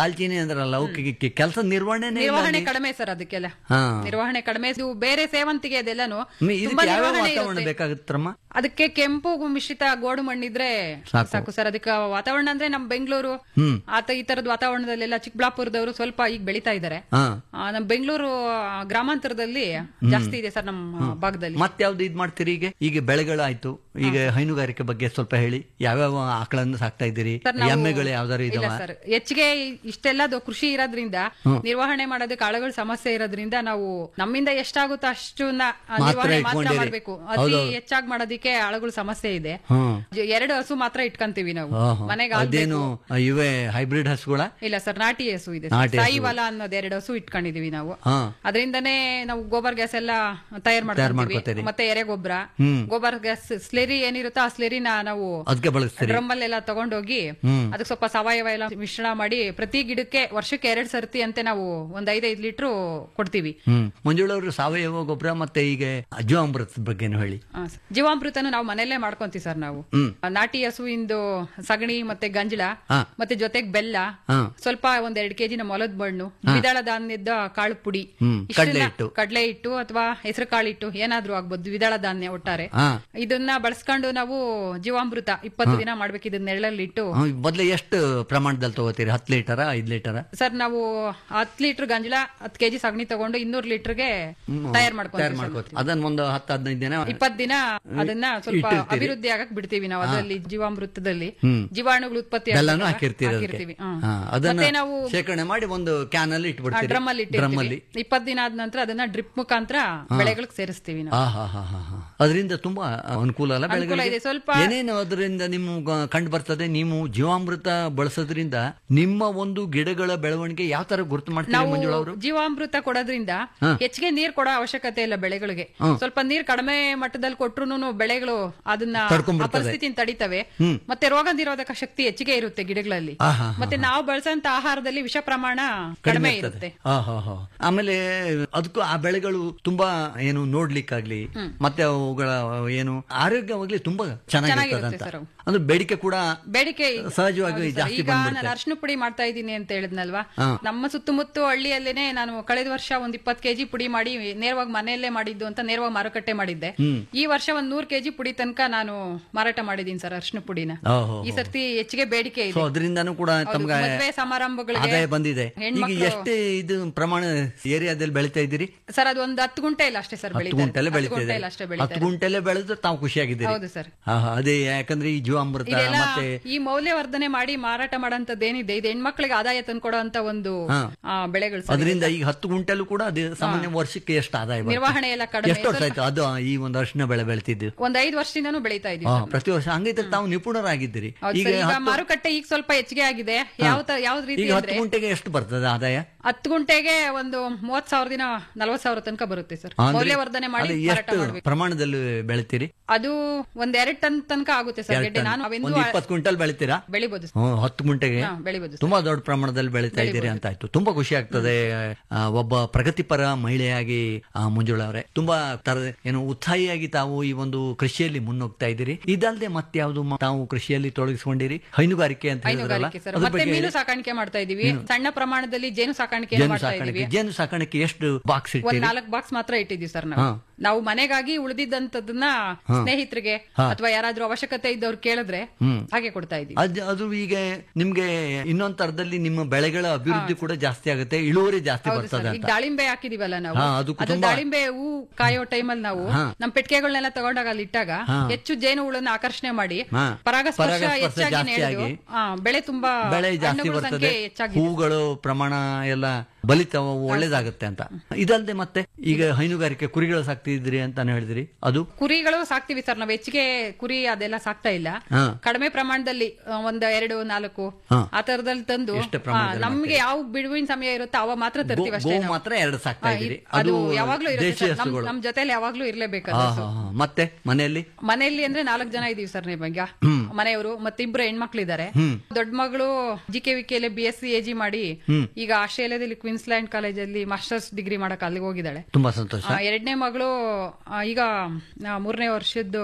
ಅಂದ್ರಲ್ಲ ಅವಕ್ಕೆ ಕೆಲಸ ನಿರ್ವಹಣೆ ನಿರ್ವಹಣೆ ಕಡಿಮೆ ಸರ್ ಅದಕ್ಕೆಲ್ಲ ಹಾ. ನಿರ್ವಹಣೆ ಕಡಿಮೆ ಇದು ಬೇರೆ ಸೇವಂತಿಗೆ ಅದೆಲ್ಲನು ಇದಕ್ಕೆ ತುಂಬಾ ಯಾವ ನಿರ್ವಹಣೆ ವಾತಾವರಣ ಇರುತ್ತೆ. ಬೇಕಾಗುತ್ತಮ್ಮ ಅದಕ್ಕೆ ಕೆಂಪು ಮಿಶ್ರಿತ ಗೋಡು ಮಣ್ಣಿದ್ರೆ ಸಾಕು. ಸಾಕು ಸರ್ ಅದಕ್ಕೆ ವಾತಾವರಣ ಅಂದ್ರೆ ನಮ್ ಬೆಂಗಳೂರು ಹ್ಮ್. ಆತ ಈ ತರದ ವಾತಾವರಣದಲ್ಲೆಲ್ಲ ಚಿಕ್ಕಬಳ್ಳಾಪುರದವರು ಸ್ವಲ್ಪ ಈಗ ಬೆಳಿತಾ ಇದ್ದಾರೆ ಹಾ ಆ, ನಮ್ ಬೆಂಗಳೂರು ಆ, ಗ್ರಾಮಾಂತರದಲ್ಲಿ ಜಾಸ್ತಿ ಇದೆ ಸರ್ ನಮ್ಮ ಭಾಗದಲ್ಲಿ ಮತ್ಯಾವ್ದು ಇದ್ ಮಾಡ್ತೀರಿ ಈಗ ಈಗ ಬೆಳೆಗಳಾಯ್ತು ಈಗ ಹೈನುಗಾರಿಕೆ ಬಗ್ಗೆ ಸ್ವಲ್ಪ ಹೇಳಿ ಯಾವ್ಯಾವ ಆಕಳನ್ನು ಸಾಕ್ತಾ ಇದ್ದೀರಿ ಸರ್, ನಾವು- ಎಮ್ಮೆಗಳು ಯಾವ್ದಾರು ಇಲ್ಲ ಇದಾವ ಸರ್ ಹೆಚ್ಚಿಗೆ ಇಷ್ಟೆಲ್ಲ ದೊ- ಕೃಷಿ ಇರೋದ್ರಿಂದ ನಿರ್ವಹಣೆ ಮಾಡೋದಕ್ಕೆ ಆಳುಗಳ ಸಮಸ್ಯೆ ಇರೋದ್ರಿಂದ ನಾವು ನಮ್ಮಿಂದ ಎಷ್ಟಾಗುತ್ತೋ ಅಷ್ಟನ್ನ ಆ, ಮಾತ್ರ ನಿರ್ವಹಣೆ ಮಾತ್ರ ಇಟ್ಕೊಂಡಿರಿ. ಮಾಡ್ಬೇಕು ಅತಿ ಹೌದೌದು. ಹೆಚ್ಚಾಗಿ ಮಾಡೋದಕ್ಕೆ ಆಳುಗಳ ಸಮಸ್ಯೆ ಇದೆ ಹ್ಮ್ ಜ- ಎರಡು ಹಸು ಮಾತ್ರ ಇಟ್ಕೊಂತೀವಿ ನಾವು ಆಹಾ. ಮನೆಗೆ ಅದೇನು ಇವೇ ಹೈಬ್ರಿಡ್ ಹಸುಗಳ ಇಲ್ಲ ಸರ್ ನಾಟಿ ಹಸು ಇದೆ ನಾಟಿ ಹಸು. ಸಾಯಿವಾಲ ಅನ್ನೋದು ಎರಡು ಹಸು ಇಟ್ಕೊಂಡಿದೀವಿ ನಾವು ಹಾ ಅದರಿಂದನೇ ನಾವು ಗೋಬರ್ ಗ್ಯಾಸ್ ಎಲ್ಲ ತಯಾರು ಮಾಡ್ಕೊತೀರಿ. ಮಾಡ್ಕೊತೀವಿ ಮತ್ತೆ ಎರೆ ಗೊಬ್ಬರ ಹ್ಮ್. ಗೋಬರ್ ಗ್ಯಾಸ್ ಸ್ಲೆರಿ ಏನಿರುತ್ತೋ ಆ ಸ್ಲೆರಿನ ನಾವು ಅದಕ್ಕೆ ಬಳಸ್ತೀರಿ ಡ್ರಮ್ ಅಲ್ಲೆಲ್ಲ ತಗೊಂಡೋಗಿ ಹ್ಮ್. ಅದಕ್ಕೆ ಸ್ವಲ್ಪ ಸಾವಯವ ಎಲ್ಲ ಮಿಶ್ರಣ ಮಾಡಿ ಪ್ರತಿ ಗಿಡಕ್ಕೆ ವರ್ಷಕ್ಕೆ ಎರಡ್ ಸರ್ತಿ ಅಂತೆ ನಾವು ಒಂದ್ ಐದೈದು ಲೀಟರ್ ಕೊಡ್ತೀವಿ ಹ್ಮ್ ಮಂಜುಳವರು ಸಾವಯವ ಗೊಬ್ಬರ ಮತ್ತೆ ಈಗ ಅಜೀವಾಮೃತದ ಬಗ್ಗೆನೂ ಹೇಳಿ ಆ, ಸ- ಜೀವಾಮೃತನು ನಾವು ಮನೆಯಲ್ಲೇ ಮಾಡ್ಕೊಂತೀವಿ ಸರ್ ನಾವು ಹ್ಮ್. ಆ, ನಾಟಿ ಹಸುವಿಂದು ಸಗಣಿ ಮತ್ತೆ ಗಂಜಳ ಹಾ. ಮತ್ತೆ ಜೊತೆಗೆ ಬೆಲ್ಲ ಹಾ. ಸ್ವಲ್ಪ ಒಂದ್ ಎರಡ್ ಕೆಜಿ ಮೊಲದ ಮಣ್ಣು ದ್ವಿದಳ ಧಾನ್ಯದ ಕಾಳು ಪುಡಿ ಹ್ಮ್. ಇಷ್ಟನ್ನ- ಕಡ್ಲೆ ಹಿಟ್ಟು. ಕಡ್ಲೆ ಹಿಟ್ಟು ಅಥವಾ ಹೆಸರು ಕಾಳಿಟ್ಟು ಏನಾದ್ರೂ ಆಗ್ಬೋದು ದ್ವಿದಳ ಧಾನ್ಯ ಒಟ್ಟಾರೆ ಹಾ ಇದನ್ನ ಬಳಸ್ಕೊಂಡು ನಾವು ಜೀವಾಮೃತ ಇಪ್ಪತ್ತು ದಿನ ಮಾಡ್ಬೇಕು ಇದನ್ನ ನೆರಳಲ್ಲಿ ಇಟ್ಟು ಹ್ಮ್, ಮೊದ್ಲು ಎಷ್ಟು ಪ್ರಮಾಣದಲ್ಲಿ ತಗೋತೀರಿ ಹತ್ತು ಲೀಟರ ಐದ್ ಲೀಟರ ಸರ್ ನಾವು ಹತ್ತು ಲೀಟರ್ ಗಂಜಲ ಹತ್ತು ಕೆಜಿ ಸಗಣಿ ತಗೊಂಡು ಇನ್ನೂರು ಲೀಟರ್ಗೆ ತಯಾರು ತಯಾರು ಮಾಡ್ಕೊಂತೀವಿ ಮಾಡ್ಕೋತೀವಿ ಅದನ್ನ ಒಂದು ಹತ್ತು ಹದಿನೈದು ದಿನ ಇಪ್ಪತ್ ದಿನ ಅದನ್ನ ಸ್ವಲ್ಪ ಇಟ್ಟಿರ್ತೀರಿ. ಅಭಿವೃದ್ಧಿ ಆಗಕ್ ಬಿಡ್ತೀವಿ ನಾವು ಅದರಲ್ಲಿ ಜೀವಾಮೃತದಲ್ಲಿ ಹ್ಮ್. ಜೀವಾಣುಗಳು ಉತ್ಪತ್ತಿ ಬೆಲ್ಲನೂ ಆಗ್ತವೆ. ಹಾಕಿರ್ತೀರಿ ಅದಕ್ಕೆ ಹಾಕಿರ್ತೀವಿ, ಹ್ಮ್. ಹಾ, ಮತ್ತೆ ಅದನ್ನ ನಾವು ಶೇಖರಣೆ ಮಾಡಿ ಒಂದು ಕ್ಯಾನ್ ಅಲ್ಲಿ ಇಟ್ಬಿಡ್ತೀರಿ ಡ್ರಮ್ ಅಲ್ಲಿ ಡ್ರಮ್ ಅಲ್ಲಿ ಇಪ್ಪತ್ ದಿನ ಆದ ನಂತರ ಅದನ್ನ ಡ್ರಿಪ್ ಮುಖಾಂತರ ಬೆಳೆಗಳಿಗೆ ಸೇರಿಸ್ತೀವಿ ನಾವು ಆ, ಹಾ, ಹಾ, ಹಾ, ಹಾ. ಅದರಿಂದ ತುಂಬಾ ಅನುಕೂಲ ಅಲ್ಲ ಅನುಕೂಲ ಬೆಳೆಗಳಿಗೆ ಇದೆ. ಸ್ವಲ್ಪ ಏನೇನು ಅದರಿಂದ ನಿಮ್ಮ ಕಂಡು ಬರ್ತದೆ ನೀವು ಜೀವಾಮೃತ ಬಳಸೋದ್ರಿಂದ ನಿಮ್ಮ ಒಂದು ಗಿಡಗಳ ಬೆಳವಣಿಗೆ ಯಾವ ತರ ಗುರುತು ಮಾಡ್ತೀರಿ ನಾವು ಮಂಜುಳಾ ಅವರು ಜೀವಾಮೃತ ಕೊಡೋದ್ರಿಂದ ಹೆಚ್ಚಿಗೆ ನೀರ್ ಕೊಡೋ ಅವಶ್ಯಕತೆ ಇಲ್ಲ ಬೆಳೆಗಳಿಗೆ ಸ್ವಲ್ಪ ನೀರ್ ಕಡಿಮೆ ಮಟ್ಟದಲ್ಲಿ ಕೊಟ್ರು ಬೆಳೆಗಳು ಅದನ್ನ ಆ ತಡ್ಕೊಂಡ್ಬಿಡ್ತದೆ. ಪರಿಸ್ಥಿತಿನ ತಡಿತವೆ ಮತ್ತೆ ರೋಗ ನಿರೋಧಕ ಶಕ್ತಿ ಹೆಚ್ಚಿಗೆ ಇರುತ್ತೆ ಗಿಡಗಳಲ್ಲಿ ಆ, ಹಾ, ಹಾ. ಮತ್ತೆ ನಾವು ಬಳಸಂತ ಆಹಾರದಲ್ಲಿ ವಿಷ ಪ್ರಮಾಣ ಕಡಿಮೆ ಇರುತ್ತೆ ಆ, ಹಾ, ಹಾ. ಆಮೇಲೆ ಅದಕ್ಕೂ ಆ ಬೆಳೆಗಳು ತುಂಬಾ ಏನು ನೋಡ್ಲಿಕ್ಕಾಗ್ಲಿ ಮತ್ತೆ ಅವುಗಳ ಏನು ಆರೋಗ್ಯವಾಗ್ಲಿ ತುಂಬಾ ಚೆನ್ನಾಗಿರ್ತದೆ ಚೆನ್ನಾಗಿರುತ್ತೆ ಅಂತ ಸರ್ ಅವು. ಅಂದ್ರೆ ಬೇಡಿಕೆ ಕೂಡ ಬೇಡಿಕೆ ಸಹಜವಾಗಿ ಹೌದು ಸರ್. ಜಾಸ್ತಿ ಈಗ ಬಂದ್ಬಿಡುತ್ತೆ. ನಾನು ಅರ್ಶಿನ ಪುಡಿ ಮಾಡ್ತಾ ಇದ್ದೀನಿ ಅಂತ ಹೇಳಿದ್ನಲ್ವಾ ಹಾ. ನಮ್ಮ ಸುತ್ತಮುತ್ತ ಹಳ್ಳಿಯಲ್ಲೇನೆ ನಾನು ಕಳೆದ ವರ್ಷ ಒಂದ್ ಇಪ್ಪತ್ ಕೆಜಿ ಪುಡಿ ಮಾಡಿ ನೇರವಾಗಿ ಮನೆಯಲ್ಲೇ ಮಾಡಿದ್ದು ಅಂತ ನೇರವಾಗಿ ಮಾರುಕಟ್ಟೆ ಮಾಡಿದ್ದೆ ಈ ವರ್ಷ ಒಂದ್ ನೂರ್ ಕೆಜಿ ಪುಡಿ ತನಕ ನಾನು ಮಾರಾಟ ಮಾಡಿದ್ದೀನಿ ಸರ್ ಅರ್ಶಿನ ಪುಡಿನ ಓಹೋ ಈ ಸರ್ತಿ ಹೆಚ್ಚಿಗೆ ಬೇಡಿಕೆ ಸೊ ಇದೆ ಅದರಿಂದಾನು ಕೂಡ ಹೌದು, ತಮ್ಗೆ ಮದ್ವೆ ಸಮಾರಂಭಗಳಿಗೆ ಆದಾಯ ಬಂದಿದೆ ಈಗ ಹೆಣ್ಮಕ್ಳು- ಎಷ್ಟು ಇದು ಪ್ರಮಾಣ ಏರಿಯಾದಲ್ಲಿ ಬೆಳಿತಾ ಇದ್ದೀರಿ ಸರ್ ಅದು ಒಂದು ಹತ್ತು ಗುಂಟೆ ಇಲ್ಲ ಅಷ್ಟೇ ಸರ್ ಹತ್ತು ಬೆಳೀತಾರೆ ಗುಂಟೆಲೆ ಹತ್ತು ಬೆಳಿತಾ ಗುಂಟೆ ಇಲ್ಲ ಅಷ್ಟೇ ಇದ್ದೀರಿ ಹತ್ತು ಬೆಳೀತಾರೆ ಗುಂಟೆಲೆ ಬೆಳೆದ್ರೆ ತಾವು ಖುಷಿಯಾಗಿದ್ದೀರಿ ಹೌದು ಸರ್ ಹಾ, ಹಾ, ಅದೇ ಯಾಕಂದ್ರೆ ಈ ಜೀವಾಮೃತ ಇದೆಲ್ಲ ಮತ್ತೆ ಈ ಮೌಲ್ಯವರ್ಧನೆ ಮಾಡಿ ಮಾರಾಟ ಮಾಡೋಂಥದ್ದೇನಿದೆ ಇದು ಹೆಣ್ಮಕ್ಳಿಗೆ ಆದಾಯ ತಂದ್ಕೊಡೋ ಅಂತ ಒಂದು ಹಾ. ಆ, ಬೆಳೆಗಳು ಸರ್ ಅದರಿಂದ ಈಗ ಹತ್ತು ಗುಂಟೆಲು ಕೂಡ ಅದು ಸಾಮಾನ್ಯ ವರ್ಷಕ್ಕೆ ಎಷ್ಟು ಆದಾಯ ಬರುತ್ತೆ? ನಿರ್ವಹಣೆ ಎಲ್ಲ ಕಡಿಮೆ ಎಷ್ಟು ವರ್ಷ ಆಯ್ತು ಅದು ಈ ಒಂದು ಅರ್ಶಿನ ಬೆಳೆ ಬೆಳಿತಿದ್ದು ಒಂದ್ ಐದು ವರ್ಷದಿಂದನೂ ಬೆಳೀತಾ ಇದೀವಿ ಹಾ, ಪ್ರತಿ ವರ್ಷ ಹಂಗೈತೆ ತಾವು ನಿಪುಣರಾಗಿದ್ದೀರಿ ಹೌದು ಈಗ ಸರ್, ಈಗ ಹತ್ತು- ಮಾರುಕಟ್ಟೆ ಈಗ ಸ್ವಲ್ಪ ಹೆಚ್ಚಿಗೆ ಆಗಿದೆ ಯಾವ ತ- ಯಾವ್ದ್ ರೀತಿ ಈಗ ಹತ್ತು ಅಂದ್ರೆ ಗುಂಟೆಗೆ ಎಷ್ಟು ಬರ್ತದೆ ಆದಾಯ ಹತ್ತು ಗುಂಟೆಗೆ ಒಂದು ಮೂವತ್ ಸಾವಿರ ದಿನ ನಲ್ವತ್ ಸಾವಿರ ತನಕ ಬರುತ್ತೆ ಸರ್ ಅಂದ್ರೆ ಮೌಲ್ಯವರ್ಧನೆ ಮಾಡಿ ಅಲ್ಲಿ ಮಾರಾಟ ಎಷ್ಟು ಮಾಡ್ಬೇಕು ಪ್ರಮಾಣದಲ್ಲಿ ಬೆಳಿತೀರಿ ಅದು ಒಂದ್ ಎರಡ್ ಟನ್ ತನಕ ಆಗುತ್ತೆ ಸರ್ ಎರಡು ಗೆಡ್ಡೆ ಟನ್. ನಾನು ಅವೆಂದೂ ಒಂದು ಇಪ್ಪತ್ತು ಕ್ವಿಂಟಲ್ ಬೆಳಿತೀರಾ ಬೆಳಿಬೋದು ಸರ್. ಹ್ಮ್, ಹತ್ತು ಗುಂಟೆಗೆ ಹಾ, ಬೆಳಿಬೋದು ಸರ್. ತುಂಬಾ ದೊಡ್ಡ ಪ್ರಮಾಣದಲ್ಲಿ ಬೆಳೀತಾ ಇದ್ದೀರಿ ಅಂತ ಆಯ್ತು ತುಂಬಾ ಖುಷಿ ಆಗ್ತದೆ ಆ, ಒಬ್ಬ ಪ್ರಗತಿಪರ ಮಹಿಳೆಯಾಗಿ ಆ, ಮಂಜುಳಾ ಅವರೇ ತುಂಬಾ ತರದ ಏನು ಉತ್ಸಾಹಿಯಾಗಿ ತಾವು ಈ ಒಂದು ಕೃಷಿಯಲ್ಲಿ ಮುನ್ನುಗ್ತಾ ಇದ್ದೀರಿ ಇದಲ್ಲದೆ ಮತ್ಯಾವುದು ಮ- ತಾವು ಕೃಷಿಯಲ್ಲಿ ತೊಡಗಿಸ್ಕೊಂಡಿರಿ ಹೈನುಗಾರಿಕೆ ಅಂತ ಹೇಳಿದ್ರಲ್ಲ ಹೈನುಗಾರಿಕೆ ಸರ್ ಅದ್ರ ಮತ್ತೆ ಬಗ್ಗೆ ಮೀನು ಹೇಳಿ. ಸಾಕಾಣಿಕೆ ಮಾಡ್ತಾ ಇದೀವಿ ಸಣ್ಣ ಪ್ರಮಾಣದಲ್ಲಿ ಜೇನು ಸಾಕಾಣಿಕೆ ಜೇನು ಮಾಡ್ತಾ ಸಾಕಾಣಿಕೆ ಇದೀವಿ ಜೇನು ಸಾಕಾಣಿಕೆ ಎಷ್ಟು ಬಾಕ್ಸ್ ಒಂದ್ ಇಟ್ಟಿರಿ ನಾಲ್ಕು ಬಾಕ್ಸ್ ಮಾತ್ರ ಇಟ್ಟಿದೀವಿ ಸರ್ ನಾವು ಹಾ. ನಾವು ಮನೆಗಾಗಿ ಉಳಿದಿದ್ದಂತದನ್ನ ಸ್ನೇಹಿತರಿಗೆ ಅಥವಾ ಯಾರಾದ್ರೂ ಅವಶ್ಯಕತೆ ಇದ್ದವ್ರು ಕೇಳಿದ್ರೆ ಹಾಗೆ ಕೊಡ್ತಾ ಇದೀವಿ ಅದ್ ಅದು ಈಗ ನಿಮ್ಗೆ ಇನ್ನೊಂದ್ ತರದಲ್ಲಿ ನಿಮ್ಮ ಬೆಳೆಗಳ ಅಭಿವೃದ್ಧಿ ಕೂಡ ಜಾಸ್ತಿ ಆಗುತ್ತೆ ಇಳುವರಿ ಜಾಸ್ತಿ ಹೌದು ಬರ್ತದೆ ಸರ್ ಈಗ ಅಂತ ದಾಳಿಂಬೆ ಹಾಕಿದೀವಲ್ಲ ನಾವು ಹಾ, ಅದಕ್ಕೂ ಅದು ತುಂಬಾ- ದಾಳಿಂಬೆ ಹೂ ಕಾಯೋ ಟೈಮಲ್ಲಿ ನಾವು ನಮ್ ಪೆಟ್ಟಿಗೆಗಳನ್ನೆಲ್ಲ ತಗೊಂಡಾಗ ಅಲ್ಲಿ ಇಟ್ಟಾಗ ಹೆಚ್ಚು ಜೇನು ಹುಳನ್ನ ಆಕರ್ಷಣೆ ಮಾಡಿ ಹಾ. ಪರಾಗಸ್ಪರ್ಶ ಪರಾಗಸ್ಪರ್ಶ ಹೆಚ್ಚಾಗಿ ಜಾಸ್ತಿ ನಡೆದು ಆಗಿ ಆ, ಬೆಳೆ ತುಂಬಾ ಬೆಳೆ ಜಾಸ್ತಿ ಹಣ್ಣುಗಳ ಬರ್ತದೆ ಸಂಖ್ಯೆ ಹೆಚ್ಚಾಗಿದೆ ಹೂಗಳು ಪ್ರಮಾಣ ಎಲ್ಲ ಬಲಿತಾವ ಒಳ್ಳೇದಾಗುತ್ತೆ ಅಂತ ಇದಲ್ಲದೆ ಮತ್ತೆ ಈಗ ಹೈನುಗಾರಿಕೆ ಕುರಿಗಳು ಸಾಕ್ತಿದ್ರಿ ಅಂತಾನೆ ಹೇಳಿದ್ರಿ ಅದು ಕುರಿಗಳು ಸಾಕ್ತಿವಿ ಸರ್ ನಾವು ಹೆಚ್ಚಿಗೆ ಕುರಿ ಅದೆಲ್ಲ ಸಾಕ್ತಾ ಇಲ್ಲ ಹಾ. ಕಡಿಮೆ ಪ್ರಮಾಣದಲ್ಲಿ ಆ, ಒಂದ್ ಎರಡು ನಾಲ್ಕು ಹಾ. ಆ ತರದಲ್ಲಿ ತಂದು ಎಷ್ಟು ಆ, ಪ್ರಮಾಣದಲ್ಲಿ ನಮ್ಗೆ ಯಾವ ಬಿಡುವಿನ ಸಮಯ ಇರುತ್ತೋ ಅವ ಮಾತ್ರ ತರ್ತೀವಿ ಗೋ- ಅಷ್ಟೇ ಗೋ ನಾವು. ಮಾತ್ರ ಎರಡು ಸಾಕ್ತಾ ಆ, ಇದ್ದೀರಿ ಇ- ಅದು ಯಾವಾಗ್ಲೂ ಇರುತ್ತೆ ದೇಶೀಯ ಸರ್. ನಮ್- ಹಸುಗಳು ನಮ್ ಜೊತೆಲಿ ಯಾವಾಗ್ಲೂ ಇರ್ಲೇಬೇಕು ಹಾ, ಅದು. ಹಾ, ಹಾ. ಮತ್ತೆ ಮನೆಯಲ್ಲಿ ಮನೆಯಲ್ಲಿ ಅಂದ್ರೆ ನಾಲ್ಕು ಜನ ಇದೀವಿ ಸರ್ ನೀವಾಗ ಮನೆಯವರು ಮತ್ತೆ ಇಬ್ರು ಹೆಣ್ಮಕ್ಳು ಇದಾರೆ ದೊಡ್ಡ ಮಗಳು ಜಿ ಕೆ ವಿಕೆಯಲ್ಲಿ B S C A G ಮಾಡಿ ಈಗ ಆಸ್ಟ್ರೇಲಿಯಾದಲ್ಲಿ ಕ್ವೀನ್ಸ್ಲ್ಯಾಂಡ್ ಕಾಲೇಜಲ್ಲಿ ಮಾಸ್ಟರ್ಸ್ ಡಿಗ್ರಿ ಮಾಡಕ್ ಅಲ್ಲಿಗೆ ಹೋಗಿದ್ದಾಳೆ ತುಂಬಾ ಸಂತೋಷ ಎರಡನೇ ಮಗಳು ಆ, ಈಗ ಆ, ಮೂರನೇ ವರ್ಷದ್ದು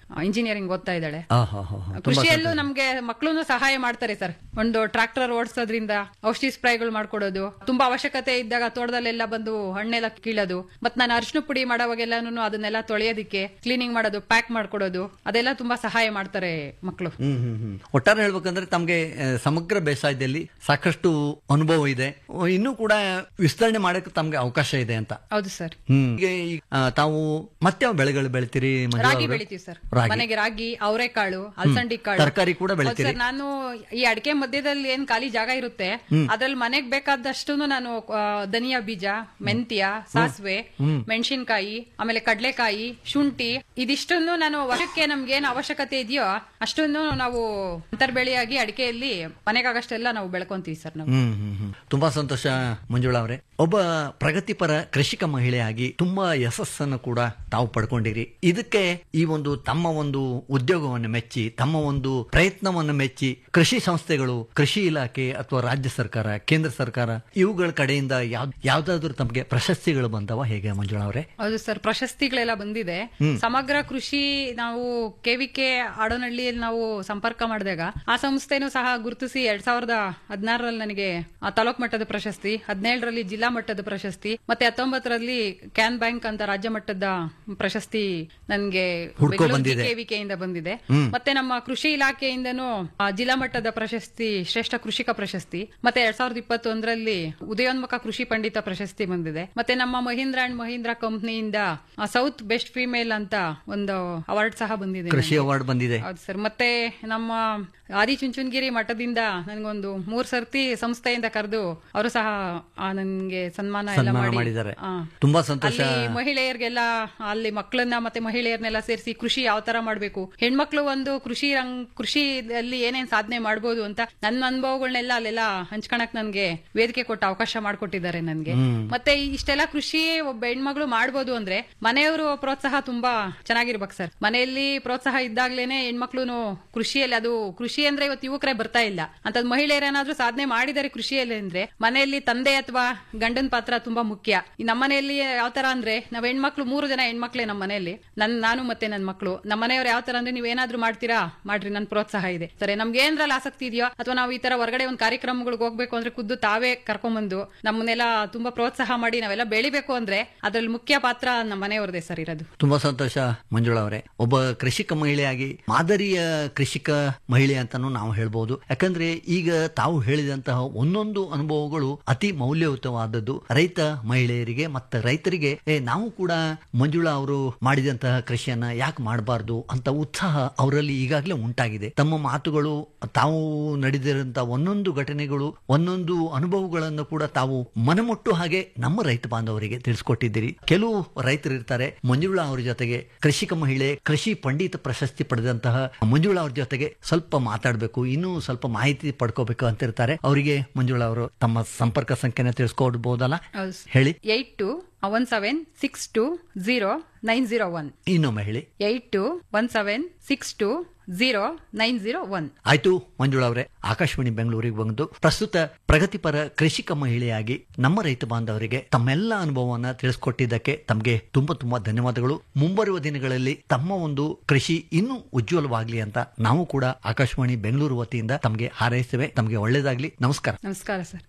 ಇಂಜಿನಿಯರಿಂಗ್ ಓದ್ತಾ ಇದ್ದಾಳೆ ಆ, ಹಾ, ಹಾ, ಹಾ. ತುಂಬಾ ಕೃಷಿಯಲ್ಲೂ ನಮ್ಗೆ ಮಕ್ಕಳು ಸಹಾಯ ಮಾಡ್ತಾರೆ ಸರ್ ಒಂದು ಟ್ರಾಕ್ಟರ್ ಓಡಿಸೋದ್ರಿಂದ ಔಷಧಿ ಸ್ಪ್ರೇಗಳು ಮಾಡ್ಕೊಡೋದು ತುಂಬಾ ಅವಶ್ಯಕತೆ ಇದ್ದಾಗ ತೋಟದಲ್ಲೆಲ್ಲ ಬಂದು ಹಣ್ಣೆಲ್ಲ ಕೀಳೋದು ಮತ್ ನಾನು ಅರಿಶಿನ ಪುಡಿ ಮಾಡೋವಾಗೆಲ್ಲಾನು ಅದನ್ನೆಲ್ಲ ತೊಳೆಯೋದಿಕ್ಕೆ ಕ್ಲೀನಿಂಗ್ ಮಾಡೋದು ಪ್ಯಾಕ್ ಮಾಡ್ಕೊಡೋದು ಅದೆಲ್ಲ ತುಂಬಾ ಸಹಾಯ ಮಾಡ್ತಾರೆ ಮಕ್ಕಳು ಹ್ಮ್ ಹ್ಮ್ ಹ್ಮ್ ಒಟ್ಟಾರೆ ಹೇಳ್ಬೇಕಂದ್ರೆ ತಮ್ಗೆ ಆ, ಸಮಗ್ರ ಬೇಸಾಯದಲ್ಲಿ ಸಾಕಷ್ಟು ಅನುಭವ ಇದೆ ಓ, ಇನ್ನೂ ಕೂಡ ವಿಸ್ತರಣೆ ಮಾಡಕ್ಕೆ ತಮ್ಗೆ ಅವಕಾಶ ಇದೆ ಅಂತ ಹೌದು ಸರ್ ಹ್ಮ್ ಈಗ ಈ, ಆ, ತಾವು ಮತ್ಯಾವ ಬೆಳೆಗಳು ಬೆಳಿತೀರಿ ಮಂಜುಳಾ ರಾಗಿ ಅವ್ರೆ? ಬೆಳಿತೀವಿ ಸರ್ ರಾಗಿ ಮನೆಗೆ ರಾಗಿ ಅವರೆಕಾಳು ಅಲಸಂಡಿ ಕಾಳು ತರಕಾರಿ ಕೂಡ ಹೌದು ಬೆಳಿತೀರಿ ಸರ್ ನಾನು ಈ ಅಡಿಕೆ ಮಧ್ಯದಲ್ಲಿ ಏನ್ ಖಾಲಿ ಜಾಗ ಇರುತ್ತೆ ಅದ್ರಲ್ಲಿ ಮನೆಗ್ ಬೇಕಾದಷ್ಟು ನಾನು ಆ, ಧನಿಯಾ ಬೀಜ ಮೆಂತ್ಯ ಸಾಸಿವೆ ಮೆಣಸಿನಕಾಯಿ ಆಮೇಲೆ ಕಡಲೆಕಾಯಿ ಶುಂಠಿ ಇದಿಷ್ಟನ್ನು ನಾನು ವರ್ಷಕ್ಕೆ ನಮ್ಗೆ ಏನ್ ಅವಶ್ಯಕತೆ ಇದೆಯೋ ಅಷ್ಟನ್ನು ನಾವು ಅಂತರ್ಬೆಳೆಯಾಗಿ ಅಡಿಕೆಯಲ್ಲಿ ಮನೆಗಾಗಷ್ಟೆಲ್ಲ ನಾವು ಬೆಳ್ಕೊಂತೀವಿ ಸರ್ ನಾವು ಹ್ಮ್ ಹ್ಮ್ ಹ್ಮ್ ತುಂಬಾ ಸಂತೋಷ ಮಂಜುಳಾ ಅವರೇ ಒಬ್ಬ ಪ್ರಗತಿಪರ ಕೃಷಿಕ ಮಹಿಳೆಯಾಗಿ ತುಂಬಾ ಯಶಸ್ಸನ್ನು ಕೂಡ ತಾವು ಪಡ್ಕೊಂಡಿರಿ ಇದಕ್ಕೆ ಈ ಒಂದು ತಮ್ಮ ಒಂದು ಉದ್ಯೋಗವನ್ನು ಮೆಚ್ಚಿ ತಮ್ಮ ಒಂದು ಪ್ರಯತ್ನವನ್ನು ಮೆಚ್ಚಿ ಕೃಷಿ ಸಂಸ್ಥೆಗಳು ಕೃಷಿ ಇಲಾಖೆ ಅಥವಾ ರಾಜ್ಯ ಸರ್ಕಾರ ಕೇಂದ್ರ ಸರ್ಕಾರ ಇವುಗಳ ಕಡೆಯಿಂದ ಯಾವ್ ಯಾವ್ದಾದ್ರು ತಮಗೆ ಪ್ರಶಸ್ತಿಗಳು ಬಂದವ ಹೇಗೆ ಮಂಜುಳಾ ಅವರೇ ಹೌದು ಸರ್ ಪ್ರಶಸ್ತಿಗಳೆಲ್ಲ ಬಂದಿದೆ ಸಮಗ್ರ ಕೃಷಿ ನಾವು ಕೆವಿಕೆ ಆಡೋನಹಳ್ಳಿಯಲ್ಲಿ ನಾವು ಸಂಪರ್ಕ ಮಾಡಿದಾಗ ಆ ಸಂಸ್ಥೆನೂ ಸಹ ಗುರುತಿಸಿ ಎರಡ್ ಸಾವಿರದ ಹದಿನಾರರಲ್ಲಿ ನನಗೆ ಆ ತಾಲೂಕ್ ಮಟ್ಟದ ಪ್ರಶಸ್ತಿ ಹದಿನೇಳರಲ್ಲಿ ಜಿಲ್ಲಾ ಮಟ್ಟದ ಪ್ರಶಸ್ತಿ ಮತ್ತೆ ಹತ್ತೊಂಬತ್ತರಲ್ಲಿ ಕ್ಯಾನ್ ಬ್ಯಾಂಕ್ ಅಂತ ರಾಜ್ಯ ಮಟ್ಟದ ಪ್ರಶಸ್ತಿ ನನಗೆ ಹುಡ್ಕೊ ಬಂದಿದೆ. ಕೆವಿಕೆಯಿಂದ ಬಂದಿದೆ ಮತ್ತೆ ನಮ್ಮ ಕೃಷಿ ಇಲಾಖೆಯಿಂದನೂ ಆ, ಜಿಲ್ಲಾ ಮಟ್ಟದ ಪ್ರಶಸ್ತಿ ಶ್ರೇಷ್ಠ ಕೃಷಿಕ ಪ್ರಶಸ್ತಿ ಮತ್ತೆ ಎರಡ್ ಸಾವಿರದ ಇಪ್ಪತ್ತೊಂದರಲ್ಲಿ ಉದಯೋನ್ಮುಖ ಕೃಷಿ ಪಂಡಿತ ಪ್ರಶಸ್ತಿ ಬಂದಿದೆ ಮತ್ತೆ ನಮ್ಮ ಮಹೀಂದ್ರ ಅಂಡ್ ಮಹೀಂದ್ರ ಕಂಪ್ನಿಯಿಂದ ಸೌತ್ ಬೆಸ್ಟ್ ಫಿಮೇಲ್ ಅಂತ ಒಂದು ಅವಾರ್ಡ್ ಸಹ ಬಂದಿದೆ ಕೃಷಿ ನನಗೆ. ಅವಾರ್ಡ್ ಬಂದಿದೆ ಹೌದು ಸರ್ ಮತ್ತೆ ನಮ್ಮ ಆದಿಚುಂಚನಗಿರಿ ಮಠದಿಂದ ನನಗೊಂದು ಮೂರ್ ಸರ್ತಿ ಸಂಸ್ಥೆಯಿಂದ ಕರೆದು ಅವರು ಸಹ ಆ, ನನ್ಗೆ ಸನ್ಮಾನ ಎಲ್ಲ ಸನ್ಮಾನ ಮಾಡಿ ಮಾಡಿದ್ದಾರೆ. ಆ, ತುಂಬಾ ಸಂತೋಷ. ಅಲ್ಲಿ ಮಹಿಳೆಯರಿಗೆಲ್ಲ ಅಲ್ಲಿ ಮಕ್ಕಳನ್ನ ಮತ್ತೆ ಮಹಿಳೆಯರನ್ನೆಲ್ಲ ಸೇರಿಸಿ ಕೃಷಿ ಯಾವ ತರ ಮಾಡ್ಬೇಕು ಹೆಣ್ಮಕ್ಳು ಒಂದು ಕೃಷಿ ರಂಗ್ ಕೃಷಿಯಲ್ಲಿ ಏನೇನ್ ಸಾಧನೆ ಮಾಡ್ಬೋದು ಅಂತ ನನ್ನ ಅನುಭವಗಳನ್ನೆಲ್ಲ ಅಲ್ಲೆಲ್ಲ ಹಂಚ್ಕೊಳಕ್ ನನ್ಗೆ ವೇದಿಕೆ ಕೊಟ್ಟ ಅವಕಾಶ ಮಾಡ್ಕೊಟ್ಟಿದ್ದಾರೆ ನನ್ಗೆ ಮತ್ತೆ ಇಷ್ಟೆಲ್ಲ ಕೃಷಿ ಒಬ್ಬ ಹೆಣ್ಮಗಳು ಮಾಡ್ಬೋದು ಅಂದ್ರೆ ಮನೆಯವರು ಪ್ರೋತ್ಸಾಹ ತುಂಬಾ ಚೆನ್ನಾಗಿರ್ಬೇಕು ಸರ್ ಮನೆಯಲ್ಲಿ ಪ್ರೋತ್ಸಾಹ ಇದ್ದಾಗ್ಲೇನೆ ಹೆಣ್ಮಕ್ಳು ಕೃಷಿಯಲ್ಲಿ ಅದು ಕೃಷಿ ಅಂದ್ರೆ ಇವತ್ತು ಯುವಕರೇ ಬರ್ತಾ ಇಲ್ಲ ಅಂತದ್ ಮಹಿಳೆಯರೇನಾದ್ರೂ ಸಾಧನೆ ಮಾಡಿದ್ದಾರೆ ಕೃಷಿಯಲ್ಲಿ ಅಂದ್ರೆ ಮನೆಯಲ್ಲಿ ತಂದೆ ಅಥವಾ ಗಂಡನ ಪಾತ್ರ ತುಂಬಾ ಮುಖ್ಯ ಈ ನಮ್ಮ ಮನೆಯಲ್ಲಿ ಯಾವ ತರ ಅಂದ್ರೆ ನಾವ್ ಹೆಣ್ಮಕ್ಳು ಮೂರು ಜನ ಹೆಣ್ಮಕ್ಳೇ ನಮ್ಮ ಮನೆಯಲ್ಲಿ ನನ್ ನಾನು ಮತ್ತೆ ನನ್ನ ಮಕ್ಕಳು ನಮ್ಮ ಮನೆಯವ್ರು ಯಾವ ತರ ಅಂದ್ರೆ ನೀವ್ ಏನಾದ್ರೂ ಮಾಡ್ತೀರಾ ಮಾಡ್ರಿ ನನ್ ಪ್ರೋತ್ಸಾಹ ಇದೆ ಸರಿ ನಮ್ಗೆ ಏನ್ರಲ್ಲಿ ಆಸಕ್ತಿ ಇದೆಯೋ ಅಥವಾ ನಾವು ಈ ತರ ಹೊರಗಡೆ ಒಂದು ಕಾರ್ಯಕ್ರಮಗಳಿಗೆ ಹೋಗ್ಬೇಕು ಅಂದ್ರೆ ಖುದ್ದು ತಾವೇ ಕರ್ಕೊಂಡ್ಬಂದು ನಮ್ಮನ್ನೆಲ್ಲ ತುಂಬಾ ಪ್ರೋತ್ಸಾಹ ಮಾಡಿ ನಾವೆಲ್ಲ ಬೆಳಿಬೇಕು ಅಂದ್ರೆ ಅದ್ರಲ್ಲಿ ಮುಖ್ಯ ಪಾತ್ರ ನಮ್ಮ ಮನೆಯವ್ರದೇ ಸರ್ ಇರೋದು ತುಂಬಾ ಸಂತೋಷ ಮಂಜುಳಾ ಅವರೇ ಒಬ್ಬ ಕೃಷಿಕ ಮಹಿಳೆಯಾಗಿ ಮಾದರಿಯ ಕೃಷಿಕ ಮಹಿಳೆ ಅಂತಾನು ನಾವು ಹೇಳ್ಬೋದು ಯಾಕಂದ್ರೆ ಈಗ ತಾವು ಹೇಳಿದಂತಹ ಒಂದೊಂದು ಅನುಭವಗಳು ಅತಿ ಮೌಲ್ಯಯುತವಾದದ್ದು ರೈತ ಮಹಿಳೆಯರಿಗೆ ಮತ್ತೆ ರೈತರಿಗೆ ಏ ನಾವು ಕೂಡ ಮಂಜುಳಾ ಅವರು ಮಾಡಿದಂತಹ ಕೃಷಿಯನ್ನ ಯಾಕೆ ಮಾಡಬಾರ್ದು ಅಂತ ಉತ್ಸಾಹ ಅವರಲ್ಲಿ ಈಗಾಗಲೇ ಉಂಟಾಗಿದೆ ತಮ್ಮ ಮಾತುಗಳು ತಾವು ನಡೆದಿರುವಂತಹ ಒಂದೊಂದು ಘಟನೆಗಳು ಒಂದೊಂದು ಅನುಭವಗಳನ್ನು ಕೂಡ ತಾವು ಮನಮುಟ್ಟು ಹಾಗೆ ನಮ್ಮ ರೈತ ಬಾಂಧವರಿಗೆ ತಿಳಿಸ್ಕೊಟ್ಟಿದ್ದೀರಿ ಕೆಲವು ರೈತರು ಇರ್ತಾರೆ ಮಂಜುಳಾ ಅವ್ರ ಜೊತೆಗೆ ಕೃಷಿಕ ಮಹಿಳೆ ಕೃಷಿ ಪಂಡಿತ ಪ್ರಶಸ್ತಿ ಪಡೆದಂತಹ ಮಂಜುಳಾ ಅವ್ರ ಜೊತೆಗೆ ಸ್ವಲ್ಪ ಮಾತಾಡಬೇಕು ಇನ್ನೂ ಸ್ವಲ್ಪ ಮಾಹಿತಿ ಪಡ್ಕೋಬೇಕು ಅಂತ ಇರ್ತಾರೆ ಅವರಿಗೆ ಮಂಜುಳಾ ಅವರು ತಮ್ಮ ಸಂಪರ್ಕ ಸಂಖ್ಯೆನ ತಿಳಿಸ್ಕೊಡ್ಬೋದಲ್ಲ ಹೌದು ಹೇಳಿ eight two one seven six two zero nine zero one ಇನ್ನೊಮ್ಮೆ ಹೇಳಿ eight two one seven six two zero nine zero one ಆಯ್ತು ಮಂಜುಳಾ ಅವರೇ ಆಕಾಶವಾಣಿ ಬೆಂಗಳೂರಿಗೆ ಬಂದು ಪ್ರಸ್ತುತ ಪ್ರಗತಿಪರ ಕೃಷಿಕ ಮಹಿಳೆಯಾಗಿ ನಮ್ಮ ರೈತ ಬಾಂಧವರಿಗೆ ತಮ್ಮೆಲ್ಲ ಅನುಭವವನ್ನ ತಿಳಿಸ್ಕೊಟ್ಟಿದ್ದಕ್ಕೆ ತಮಗೆ ತುಂಬಾ ತುಂಬಾ ಧನ್ಯವಾದಗಳು ಮುಂಬರುವ ದಿನಗಳಲ್ಲಿ ತಮ್ಮ ಒಂದು ಕೃಷಿ ಇನ್ನೂ ಉಜ್ವಲವಾಗ್ಲಿ ಅಂತ ನಾವು ಕೂಡ ಆಕಾಶವಾಣಿ ಬೆಂಗಳೂರು ವತಿಯಿಂದ ತಮಗೆ ಹಾರೈಸ್ತೇವೆ ತಮಗೆ ಒಳ್ಳೇದಾಗ್ಲಿ ನಮಸ್ಕಾರ ನಮಸ್ಕಾರ ಸರ್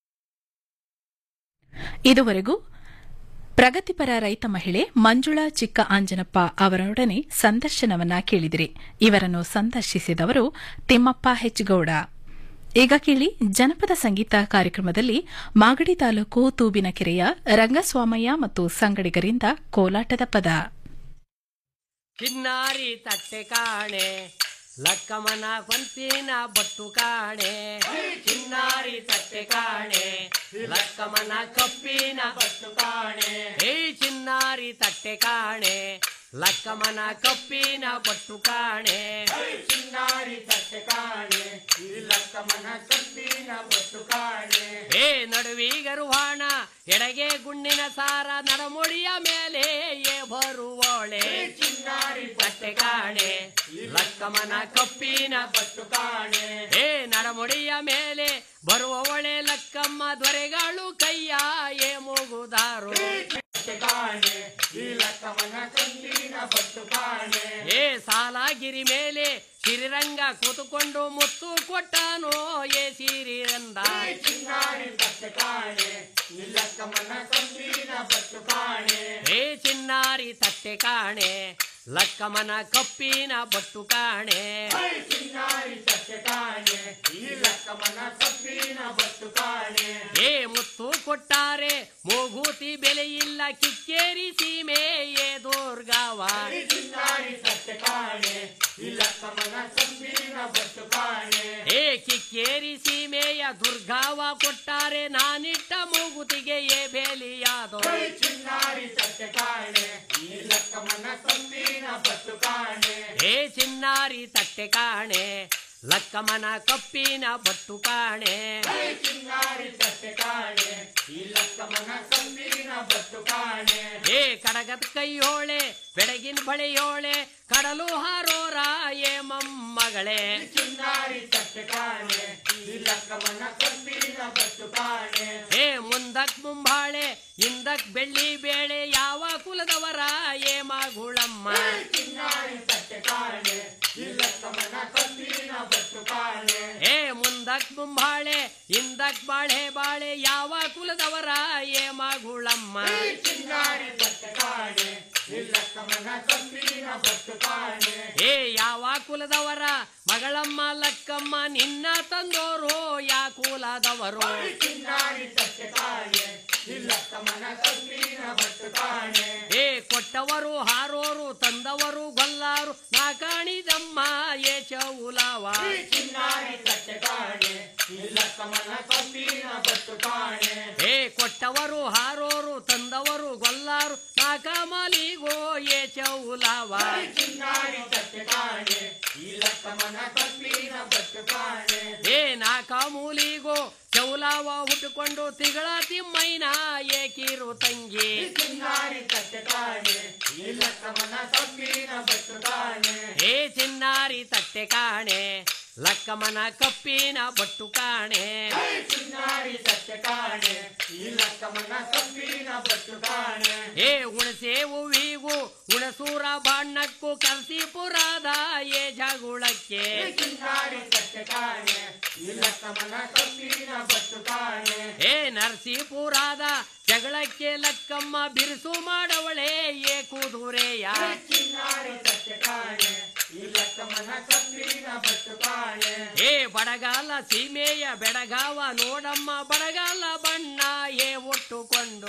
ಇದುವರೆಗೂ ಪ್ರಗತಿಪರ ರೈತ ಮಹಿಳೆ ಮಂಜುಳಾ ಚಿಕ್ಕ ಆಂಜನಪ್ಪ ಅವರೊಡನೆ ಸಂದರ್ಶನವನ್ನ ಕೇಳಿದಿರಿ ಇವರನ್ನು ಸಂದರ್ಶಿಸಿದವರು ತಿಮ್ಮಪ್ಪ ಹೆಚ್ಗೌಡ ಈಗ ಕೇಳಿ ಜನಪದ ಸಂಗೀತ ಕಾರ್ಯಕ್ರಮದಲ್ಲಿ ಮಾಗಡಿ ತಾಲೂಕು ತೂಬಿನಕೆರೆಯ ರಂಗಸ್ವಾಮಯ್ಯ ಮತ್ತು ಸಂಗಡಿಗರಿಂದ ಕೋಲಾಟದ ಪದ ಕಿನ್ನಾರಿ ತಟ್ಟೆ ಕಾಣೆ ಲಕ್ಕಮನ ಕೊಂತಿನ ಬಟ್ಟು ಕಾಣೆ ಚಿನ್ನಾರಿ ತಟ್ಟೆ ಕಾಣೆ ಲಕ್ಕಮನ ಕಪ್ಪಿನ ಬಟ್ಟು ಕಾಣೆ ಹೇ ಚಿನ್ನಾರಿ ತಟ್ಟೆ ಕಾಣೆ ಲಕ್ಕಮನ ಕಪ್ಪಿನ ಬಟ್ಟು ಕಾಣೆ ಚಿನ್ನಾರಿ ತಟ್ಟೆ ಕಾಣೆ ಲಕ್ಕಮನ ಕಪ್ಪಿನ ಬಟ್ಟು ಕಾಣೆ ಹೇ ನಡುವಿಗರುವಾಣ ಎಡಗೆ ಗುಂಡಿನ ಸಾರ ನಡಮುಡಿಯ ಮೇಲೆ ಏ ಬರುವೋಳೆ ಚಿನ್ನಾರಿ ತಟ್ಟೆ ಕಾಣೆ ಲಕ್ಕಮನ ಕಪ್ಪಿನ ಬಟ್ಟು ಕಾಣೆ ಹೇ ನಡಮುಡಿಯ ಮೇಲೆ ಬರುವವಳೆ ಲಕ್ಕಮ್ಮ ದೊರೆಗಳು ಕೈಯ ಏ ಮೂಗುದಾರು ಏ ಸಾಲಾಗಿರಿ ಮೇಲೆ ಸಿರಿರಂಗ ಕೂತುಕೊಂಡು ಮುತ್ತು ಕೊಟ್ಟಾನೋ ಏ ಸಿರಿರಂದ ಏ ಚಿನ್ನಾರಿ ತಟ್ಟೆ ಕಾಣೆ ಲಕ್ಕಮನ ಕಪ್ಪಿನ ಬಟ್ಟು ಕಾಣೆ ಏ ಮುತ್ತು ಕೊಟ್ಟಾರೆ ಮೂಗೂತಿ ಬೆಲೆ ಇಲ್ಲ ಕಿಕ್ಕೇರಿ ಸೀಮೆ ಏ ದುರ್ಗಾವ ಏ ಕಿಕ್ಕೇರಿ ಸೀಮೆಯ ದುರ್ಗಾವ ಕೊಟ್ಟಾರೆ ನಾನಿಟ್ಟ ಮೂಗುತಿಗೆ ಏ ಬೇಲಿಯಾದೋ ಏ ಚಿನ್ನಾರಿ ತಟ್ಟೆ ಕಾಣೆ ಲಕ್ಕಮನ ಕಪ್ಪಿನ ಬಟ್ಟು ಕಾಣೆ ಏ ಕಡಗದ ಕೈಯೋಳೆ ಬೆಳಗಿನ ಬಳೆಯೋಳೆ ಕಡಲು ಹಾರೋರ ಏ ಮೊಮ್ಮಗಳೇ ಏ ಮುಂದಕ್ ಮುಂಬಾಳೆ ಹಿಂದಕ್ ಬೆಳ್ಳಿ ಬೇಳೆ ಯಾವ ಕುಲದವರ ಏ ಮಗುಳಮ್ಮ ಏ ಮುಂದಕ್ ಮುಂಬಾಳೆ ಹಿಂದಕ್ ಬಾಳೆ ಬಾಳೆ ಯಾವ ಕುಲದವರ ಏ ಮಗುಳಮ್ಮ ಏ ಯಾವ ಕುಲದವರ ಮಗಳಮ್ಮ ಲಕ್ಕಮ್ಮ ನಿನ್ನ ತಂದೋರು ಯಾ ಕುಲದವರು ಏ ಕೊಟ್ಟವರು ಹಾರೋರು ತಂದವರು ಗೊಲ್ಲಾರು ನಾ ಕಾಣಿದಮ್ಮ ಏ ಚೌಲಾವ ಏ ಕೊಟ್ಟವರು ಹಾರೋರು ತಂದವರು ಗೊಲ್ಲಾರು ನಾ ಕಾಮಲಿಗೋ ಏ ಚೌಲಾವ ಏ ನಾ ಕಾಮೂಲಿಗೋ ಚೌಲಾವ ಹುಟ್ಟುಕೊಂಡು ತಿಗಳ ತಿಮ್ಮೈನ ಏಕಿರು ತಂಗಿ ಏ ಚಿನ್ನಾರಿ ತಟ್ಟೆ ಕಾಣೆ ಲಕ್ಕಮನ ಕಪ್ಪಿನ ಬಟ್ಟು ಕಾಣೆ ಏ ಉಣಸೆ ಹೂವಿಗೂ ಉಣಸೂರ ಬಾಣ್ಣಕ್ಕೂ ಕಲ್ಸಿಪುರಾದ ಏ ಜಗುಳಕ್ಕೆ ಏ ನರಸೀಪುರಾದ ಜಗಳಕ್ಕೆ ಲಕ್ಕಮ್ಮ ಬಿರುಸು ಮಾಡವಳೆ ಏ ಕುದುರೆಯ ಏ ಬಡಗಾಲ ಸೀಮೆಯ ಬೆಡಗಾವ ನೋಡಮ್ಮ ಬಡಗಾಲ ಬಣ್ಣ ಏ ಒಟ್ಟುಕೊಂಡು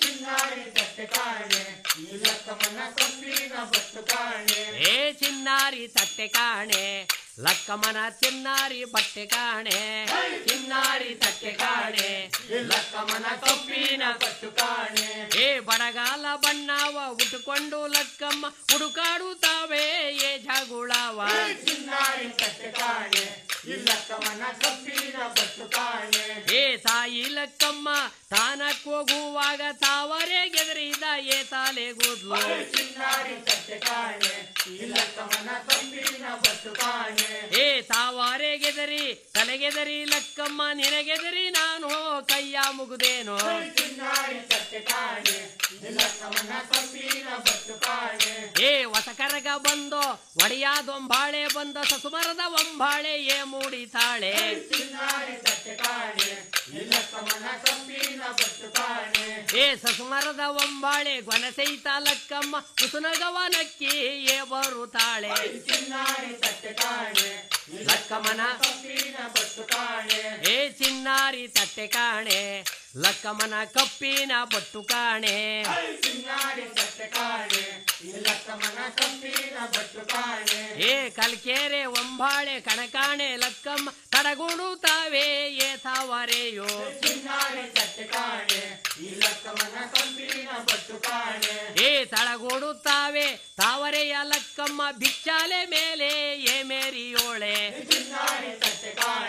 ಏ ಚಿನ್ನಾರಿ ತಟ್ಟೆ ಕಾಣೆ ಲಕ್ಕಮ್ಮನ ಚಿನ್ನಾರಿ ಬಟ್ಟೆ ಕಾಣೆ ಚಿನ್ನಾರಿ ತಟ್ಟೆ ಕಾಣೆ ಲಕ್ಕಮ್ಮನ ಕಪ್ಪಿನ ಬಟ್ಟು ಕಾಣೆ ಏ ಬಡಗಾಲ ಬಣ್ಣವ ಉಟ್ಟುಕೊಂಡು ಲಕ್ಕಮ್ಮ ಹುಡುಕಾಡುತ್ತಾವೆ ಏ ಜಗುಳವ ಏ ತಾಯಿ ಲಕ್ಕಮ್ಮ ತಾನಕ್ ಹೋಗುವಾಗ ತಾವರೇ ಗೆದರಿದ ಏ ತಾಲೆ ಕೂದ್ಲು ಏ ತಾವಾರೆ ಗೆದರಿ ತಲೆಗೆದರಿ ಲಕ್ಕಮ್ಮ ನಿನಗೆದರಿ ನಾನು ಕೈಯ ಮುಗುದೇನು ಏ ಹೊಸಕರಗ ಬಂದು ಒಡೆಯಾದೊಂಬಾಳೆ ಬಂದ ಸಸುಮರದ ಒಂಬಾಳೆ ಏ ಮೂಡಿತಾಳೆ ಏ ಸಸುಮರದ ಒಂಬಾಳೆ ಗೊನಸೈತ ಲಕ್ಕಮ್ಮ ಕುಸುನಗವನಕ್ಕಿ ಏ ಬರುತ್ತಾಳೆ ಲಕ್ಕಮ್ಮನ ಏ ಚಿನ್ನಾರಿ ತಟ್ಟೆ ಕಾಣೆ ಲಕ್ಕಮ್ಮನ ಕಪ್ಪಿನ ಬಟ್ಟು ಕಾಣೆ ಏ ಕಲ್ಕೆರೆ ಒಂಬಾಳೆ ಕಣಕಾಣೆ ಲಕ್ಕಮ್ಮ ತಡಗುಣುತ್ತಾವೆ ಏ ತಾವರೆಯೋ ಏ ತಳಗೂಡುತ್ತಾವೆ ತಾವರೆಯ ಲಕ್ಕಮ್ಮ ಬಿಚ್ಚಾಲೆ ಮೇಲೆ ಏ ಮೇರಿಯೋಳೆ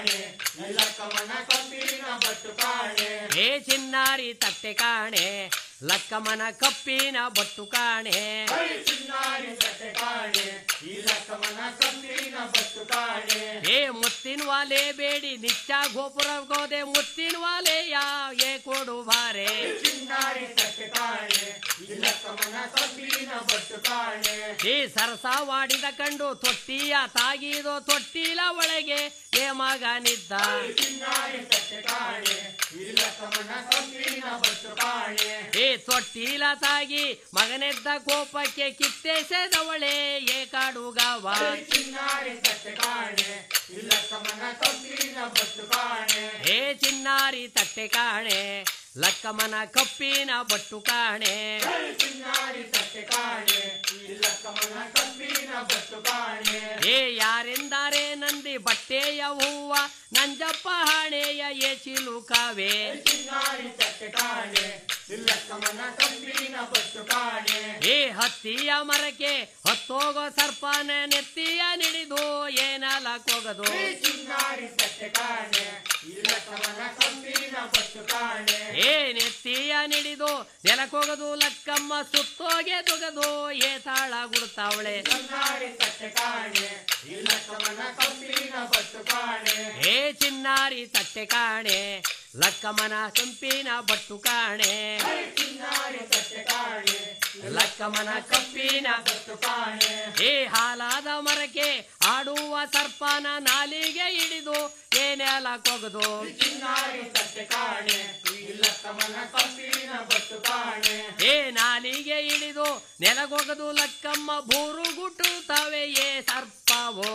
ಏ ಚಿನ್ನಾರಿ ತಟ್ಟೆ ಕಾಣೆ ಲಕ್ಕಮ್ಮನ ಕಪ್ಪಿನ ಬಟ್ಟು ಕಾಣೆ ಏ ಮುತ್ತಿನ ವಾಲೆ ಬೇಡಿ ನಿಚ್ಚ ಗೋಪುರ ಗೋದೆ ಮುತ್ತಿನ ವಾಲೆ ಯಾ ಕೊಡು ಬಾರೆ ಈ ಸರಸವಾಡಿದ ಕಂಡು ತೊಟ್ಟಿಯ ತಾಗಿದೋ ತೊಟ್ಟಿಲ ಒಳಗೆ ಏ ಮಗನಿದ್ದ ಏ ತೊಟ್ಟಿಲ ತಾಗಿ ಮಗನೆದ್ದ ಕೋಪಕ್ಕೆ ಕಿತ್ತೆಸೆದವಳೆ ಏ ಕಾಡುಗವ ಏ ಚಿನ್ನಾರಿ ತಟ್ಟೆ ಕಾಣೆ ಲಕ್ಕಮ್ಮನ ಕಪ್ಪಿನ ಬಟ್ಟು ಕಾಣೆ ಏ ಯಾರೆಂದರೆ ನಂದಿ ಬಟ್ಟೆಯ ಹೂವ ನಂಜಪ್ಪ ಹಾಣೆಯ ಏ ಚಿಲುಕವೇ ಏ ಹತ್ತಿಯ ಮರಕ್ಕೆ ಹತ್ತೋಗೋ ಸರ್ಪನ ನೆತ್ತಿಯ ನಿಡಿದು ಏನಲ ಕೊಗದು ಏ ನೆತ್ತಿಯ ನಿಡಿದು ನೆಲಕ್ಕೋಗದು ಲಕ್ಕಮ್ಮ ಸುತ್ತೋಗೆ ತುಗದು ಏ ತಾಳ ಗುಡ್ತಾವಳೆ ಏ ಚಿನ್ನಾರಿ ತಟ್ಟೆ ಕಾಣೆ ಲಕ್ಕಮ್ಮನ ಕಂಪಿನ ಬಟ್ಟು ಕಾಣೆ ಲಕ್ಕಮ್ಮನ ಕಪ್ಪಿನ ಏ ಹಾಲಾದ ಮರಕ್ಕೆ ಆಡುವ ಸರ್ಪನ ನಾಲಿಗೆ ಹಿಡಿದು ಏನೆಲ್ಲ ಕೊಗದು ಏ ನಾಲಿಗೆ ಹಿಡಿದು ನೆಲಗೊಗದು ಲಕ್ಕಮ್ಮ ಬೂರು ಗುಟ್ಟುತ್ತವೆ ಏ ಸರ್ಪವು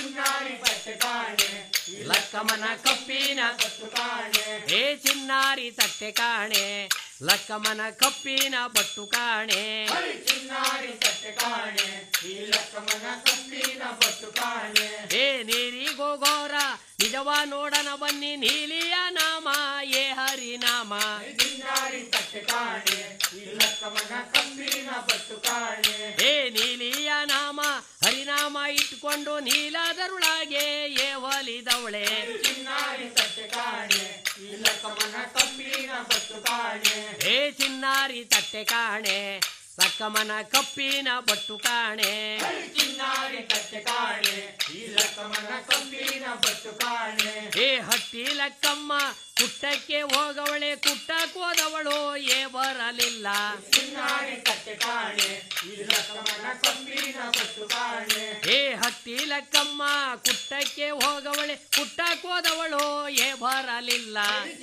ಲಕ್ಕಮ್ಮನ ಕಪ್ಪಿನ ಏ ಚಿನ್ನಾರಿ ತಟ್ಟೆ ಕಾಣೆ ಲಕ್ಕಮ್ಮನ ಕಪ್ಪಿನ ಬಟ್ಟು ಕಾಣೆ ಏ ನೀರಿಗೋಗೋರ ನಿಜವ ನೋಡನ ಬನ್ನಿ ನೀಲಿಯ ನಾಮ ಏ ಹರಿನಾಮ ಏ ನೀಲಿಯ ನಾಮ ಹರಿನಾಮ ಇಟ್ಕೊಂಡು ನೀಲಾದರುಳಾಗೆ ಏ ಒಲಿದವಳೆ ಏ ಚಿನ್ನಾರಿ ತಟ್ಟೆ ಕಾಣೆ ಲಕ್ಕಮ್ಮನ ಕಪ್ಪಿನ ಬಟ್ಟು ಕಾಣೆ ಏ ಹಟ್ಟಿ ಲಕ್ಕಮ್ಮ ಕುಟ್ಟಕ್ಕೆ ಹೋಗವಳೆ ಕುಟ್ಟಕ್ಕೆ ಹೋದವಳು ಏ ಬರಲಿಲ್ಲ ಏ ಹಟ್ಟಿ ಲಕ್ಕಮ್ಮ ಕುಟ್ಟಕ್ಕೆ ಹೋಗವಳೆ ಕುಟ್ಟಕ್ಕೆ ಹೋದವಳು ಏ ಬರಲಿಲ್ಲ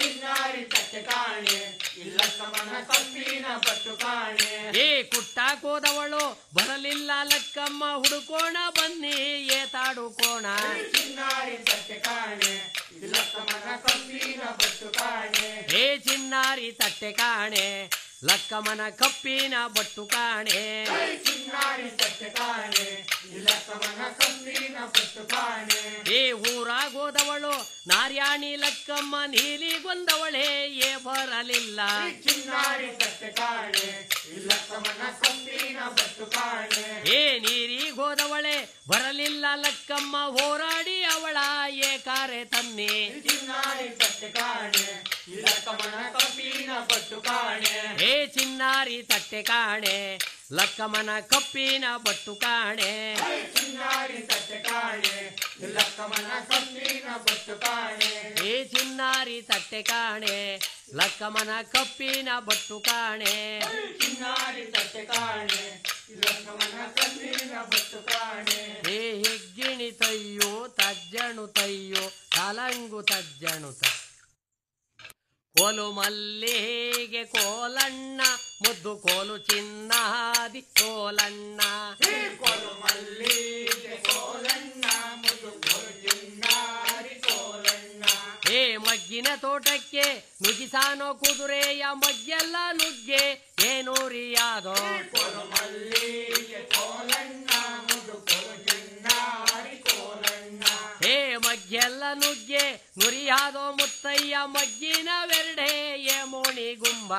ಏ ಕುಟ್ಟಕ್ಕೆ ಹೋದವಳು ಬರಲಿಲ್ಲ ಲಕ್ಕಮ್ಮ ಹುಡುಕೋಣ ಬನ್ನಿ ಏ ತಾಡುಕೋಣ ಏ ಚಿನ್ನಾರಿ ತಟ್ಟೆ ಕಾಣೆ ಲಕ್ಕಮ್ಮನ ಕಪ್ಪಿನ ಬಟ್ಟು ಕಾಣೆ ಏ ಊರಾಗೋದವಳು ನಾರ್ಯಾಣಿ ಲಕ್ಕಮ್ಮ ನೀಲಿಗೊಂದವಳೆ ಏ ಬರಲಿಲ್ಲ ಏ ನೀರಿಗೋದವಳೆ ಬರಲಿಲ್ಲ ಲಕ್ಕಮ್ಮ ಹೋರಾಡಿ ಅವಳ ಏ ಕಾರೆ ತನ್ನಿ ಏ ಚಿನ್ನಾರಿ ತಟ್ಟೆ ಕಾಣೆ ಲಕ್ಕಮ್ಮನ ಕಪ್ಪಿನ ಬಟ್ಟು ಕಾಣೆ ಏ ಚಿನ್ನಾರಿ ತಟ್ಟೆ ಕಾಣೆ ಲಕ್ಕಮ್ಮನ ಕಪ್ಪಿನ ಬಟ್ಟು ಕಾಣೆ ಏ ಹೆಗ್ಗಿಣಿ ತಯ್ಯೋ ತಜ್ಜಣು ತಯ್ಯೋ ತಲಂಗು ತಜ್ಜಣು ತ ಕೋಲು ಮಲ್ಲಿಗೆ ಕೋಲಣ್ಣ ಮುದ್ದು ಕೋಲು ಚಿನ್ನಾದಿ ಕೋಲಣ್ಣ ಕೋಲು ಮಲ್ಲಿಗೆ ಕೋಲಣ್ಣ ಮುದ್ದು ಕೋಲು ಚಿನ್ನಾದಿ ಕೋಲಣ್ಣ ಏ ಮಗ್ಗಿನ ತೋಟಕ್ಕೆ ನುಗ್ಗಿಸಾನೋ ಕುದುರೆಯ ಮಗ್ಗೆಲ್ಲ ನುಗ್ಗೆ ಏನೂರಿಯಾದೋ ಕೋಲು ಮಲ್ಲಿಗೆ ಕೋಲಣ್ಣ ಮುದ್ದು ಕೋಲು ಚಿನ್ನಾದಿ ಕೋಲಣ್ಣ ಏ ಮಗ್ಗೆಲ್ಲ ನುಗ್ಗೆ ನುರಿಯಾದೋ ಮುತ್ತಯ್ಯ ಮಗ್ಗಿನ ವೆರಡೆ ಏ ಮೋಣಿ ಗುಂಬ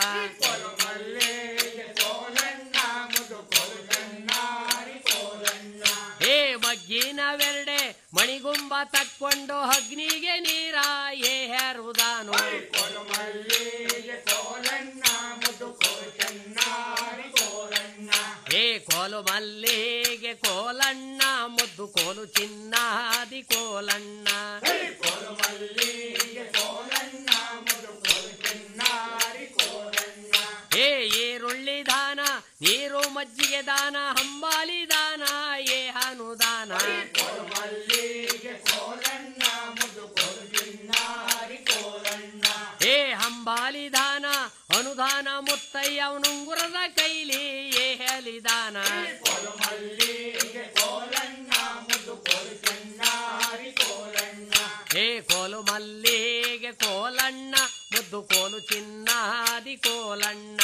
ಏ ಮಗ್ಗಿನ ವೆರಡೆ ಮಣಿಗುಂಬ ತಕ್ಕೊಂಡು ಅಗ್ನಿಗೆ ನೀರ ಏ ಹೆರುದಾನು ಕೋಲು ಮಲ್ಲಿಗೆ ಕೋಲಣ್ಣ ಮುದ್ದು ಕೋಲು ಚಿನ್ನಾದಿ ಕೋಲಣ್ಣ ಏ ಈರುಳ್ಳಿ ದಾನ ನೀರು ಮಜ್ಜಿಗೆ ದಾನ ಹಂಬಾಲಿ ದಾನ ಏ ಅನುದಾನ ಏ ಹಂಬಾಲಿ ದಾನ ಅನುದಾನ ಮುತ್ತಯ್ಯ ಅವನುಂಗುರದ ಕೈಲಿ ಏ ಹಲಿದಾನ ಏ ಕೋಲು ಮಲ್ಲಿಗೆ ಕೋಲಣ್ಣ ಮುದ್ದು ಕೋಲು ಚಿನ್ನಾದಿ ಕೋಲಣ್ಣ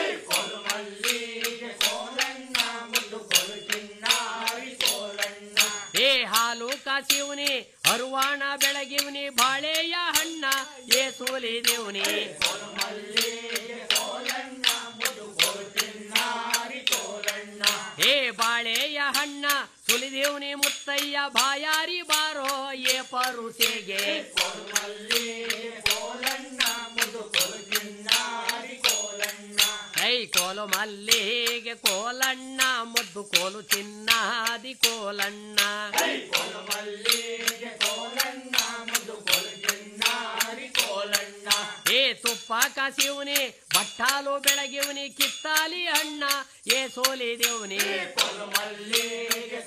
ಏ ಹಾಲು ಕಾಸಿವ್ನಿ ಅರುವಾಣ ಬೆಳಗಿವ್ನಿ ಬಾಳೆಯ ಹಣ್ಣ ಏ ಸೋಲಿದೇವ್ನಿ ಏ ಬಾಳೆಯ ಹಣ್ಣ ಸುಲಿದೇವ್ನಿ ಮುತ್ತಯ್ಯ ಬಾಯಾರಿ ಬಾರೋ ಏ ಪರುಸೆಗೆ ಐ ಕೋಲು ಮಲ್ಲಿಗೆ ಕೋಲಣ್ಣ ಮುದ್ದು ಕೋಲು ಚಿನ್ನಾದಿ ಕೋಲಣ್ಣ ಏ ತುಪ್ಪ ಕಾಸಿವ್ನಿ ಬಟ್ಟಾಲು ಬೆಳಗಿವ್ನಿ ಕಿತ್ತಾಲಿ ಹಣ್ಣ ಏ ಸೋಲಿದೇವ್ನಿ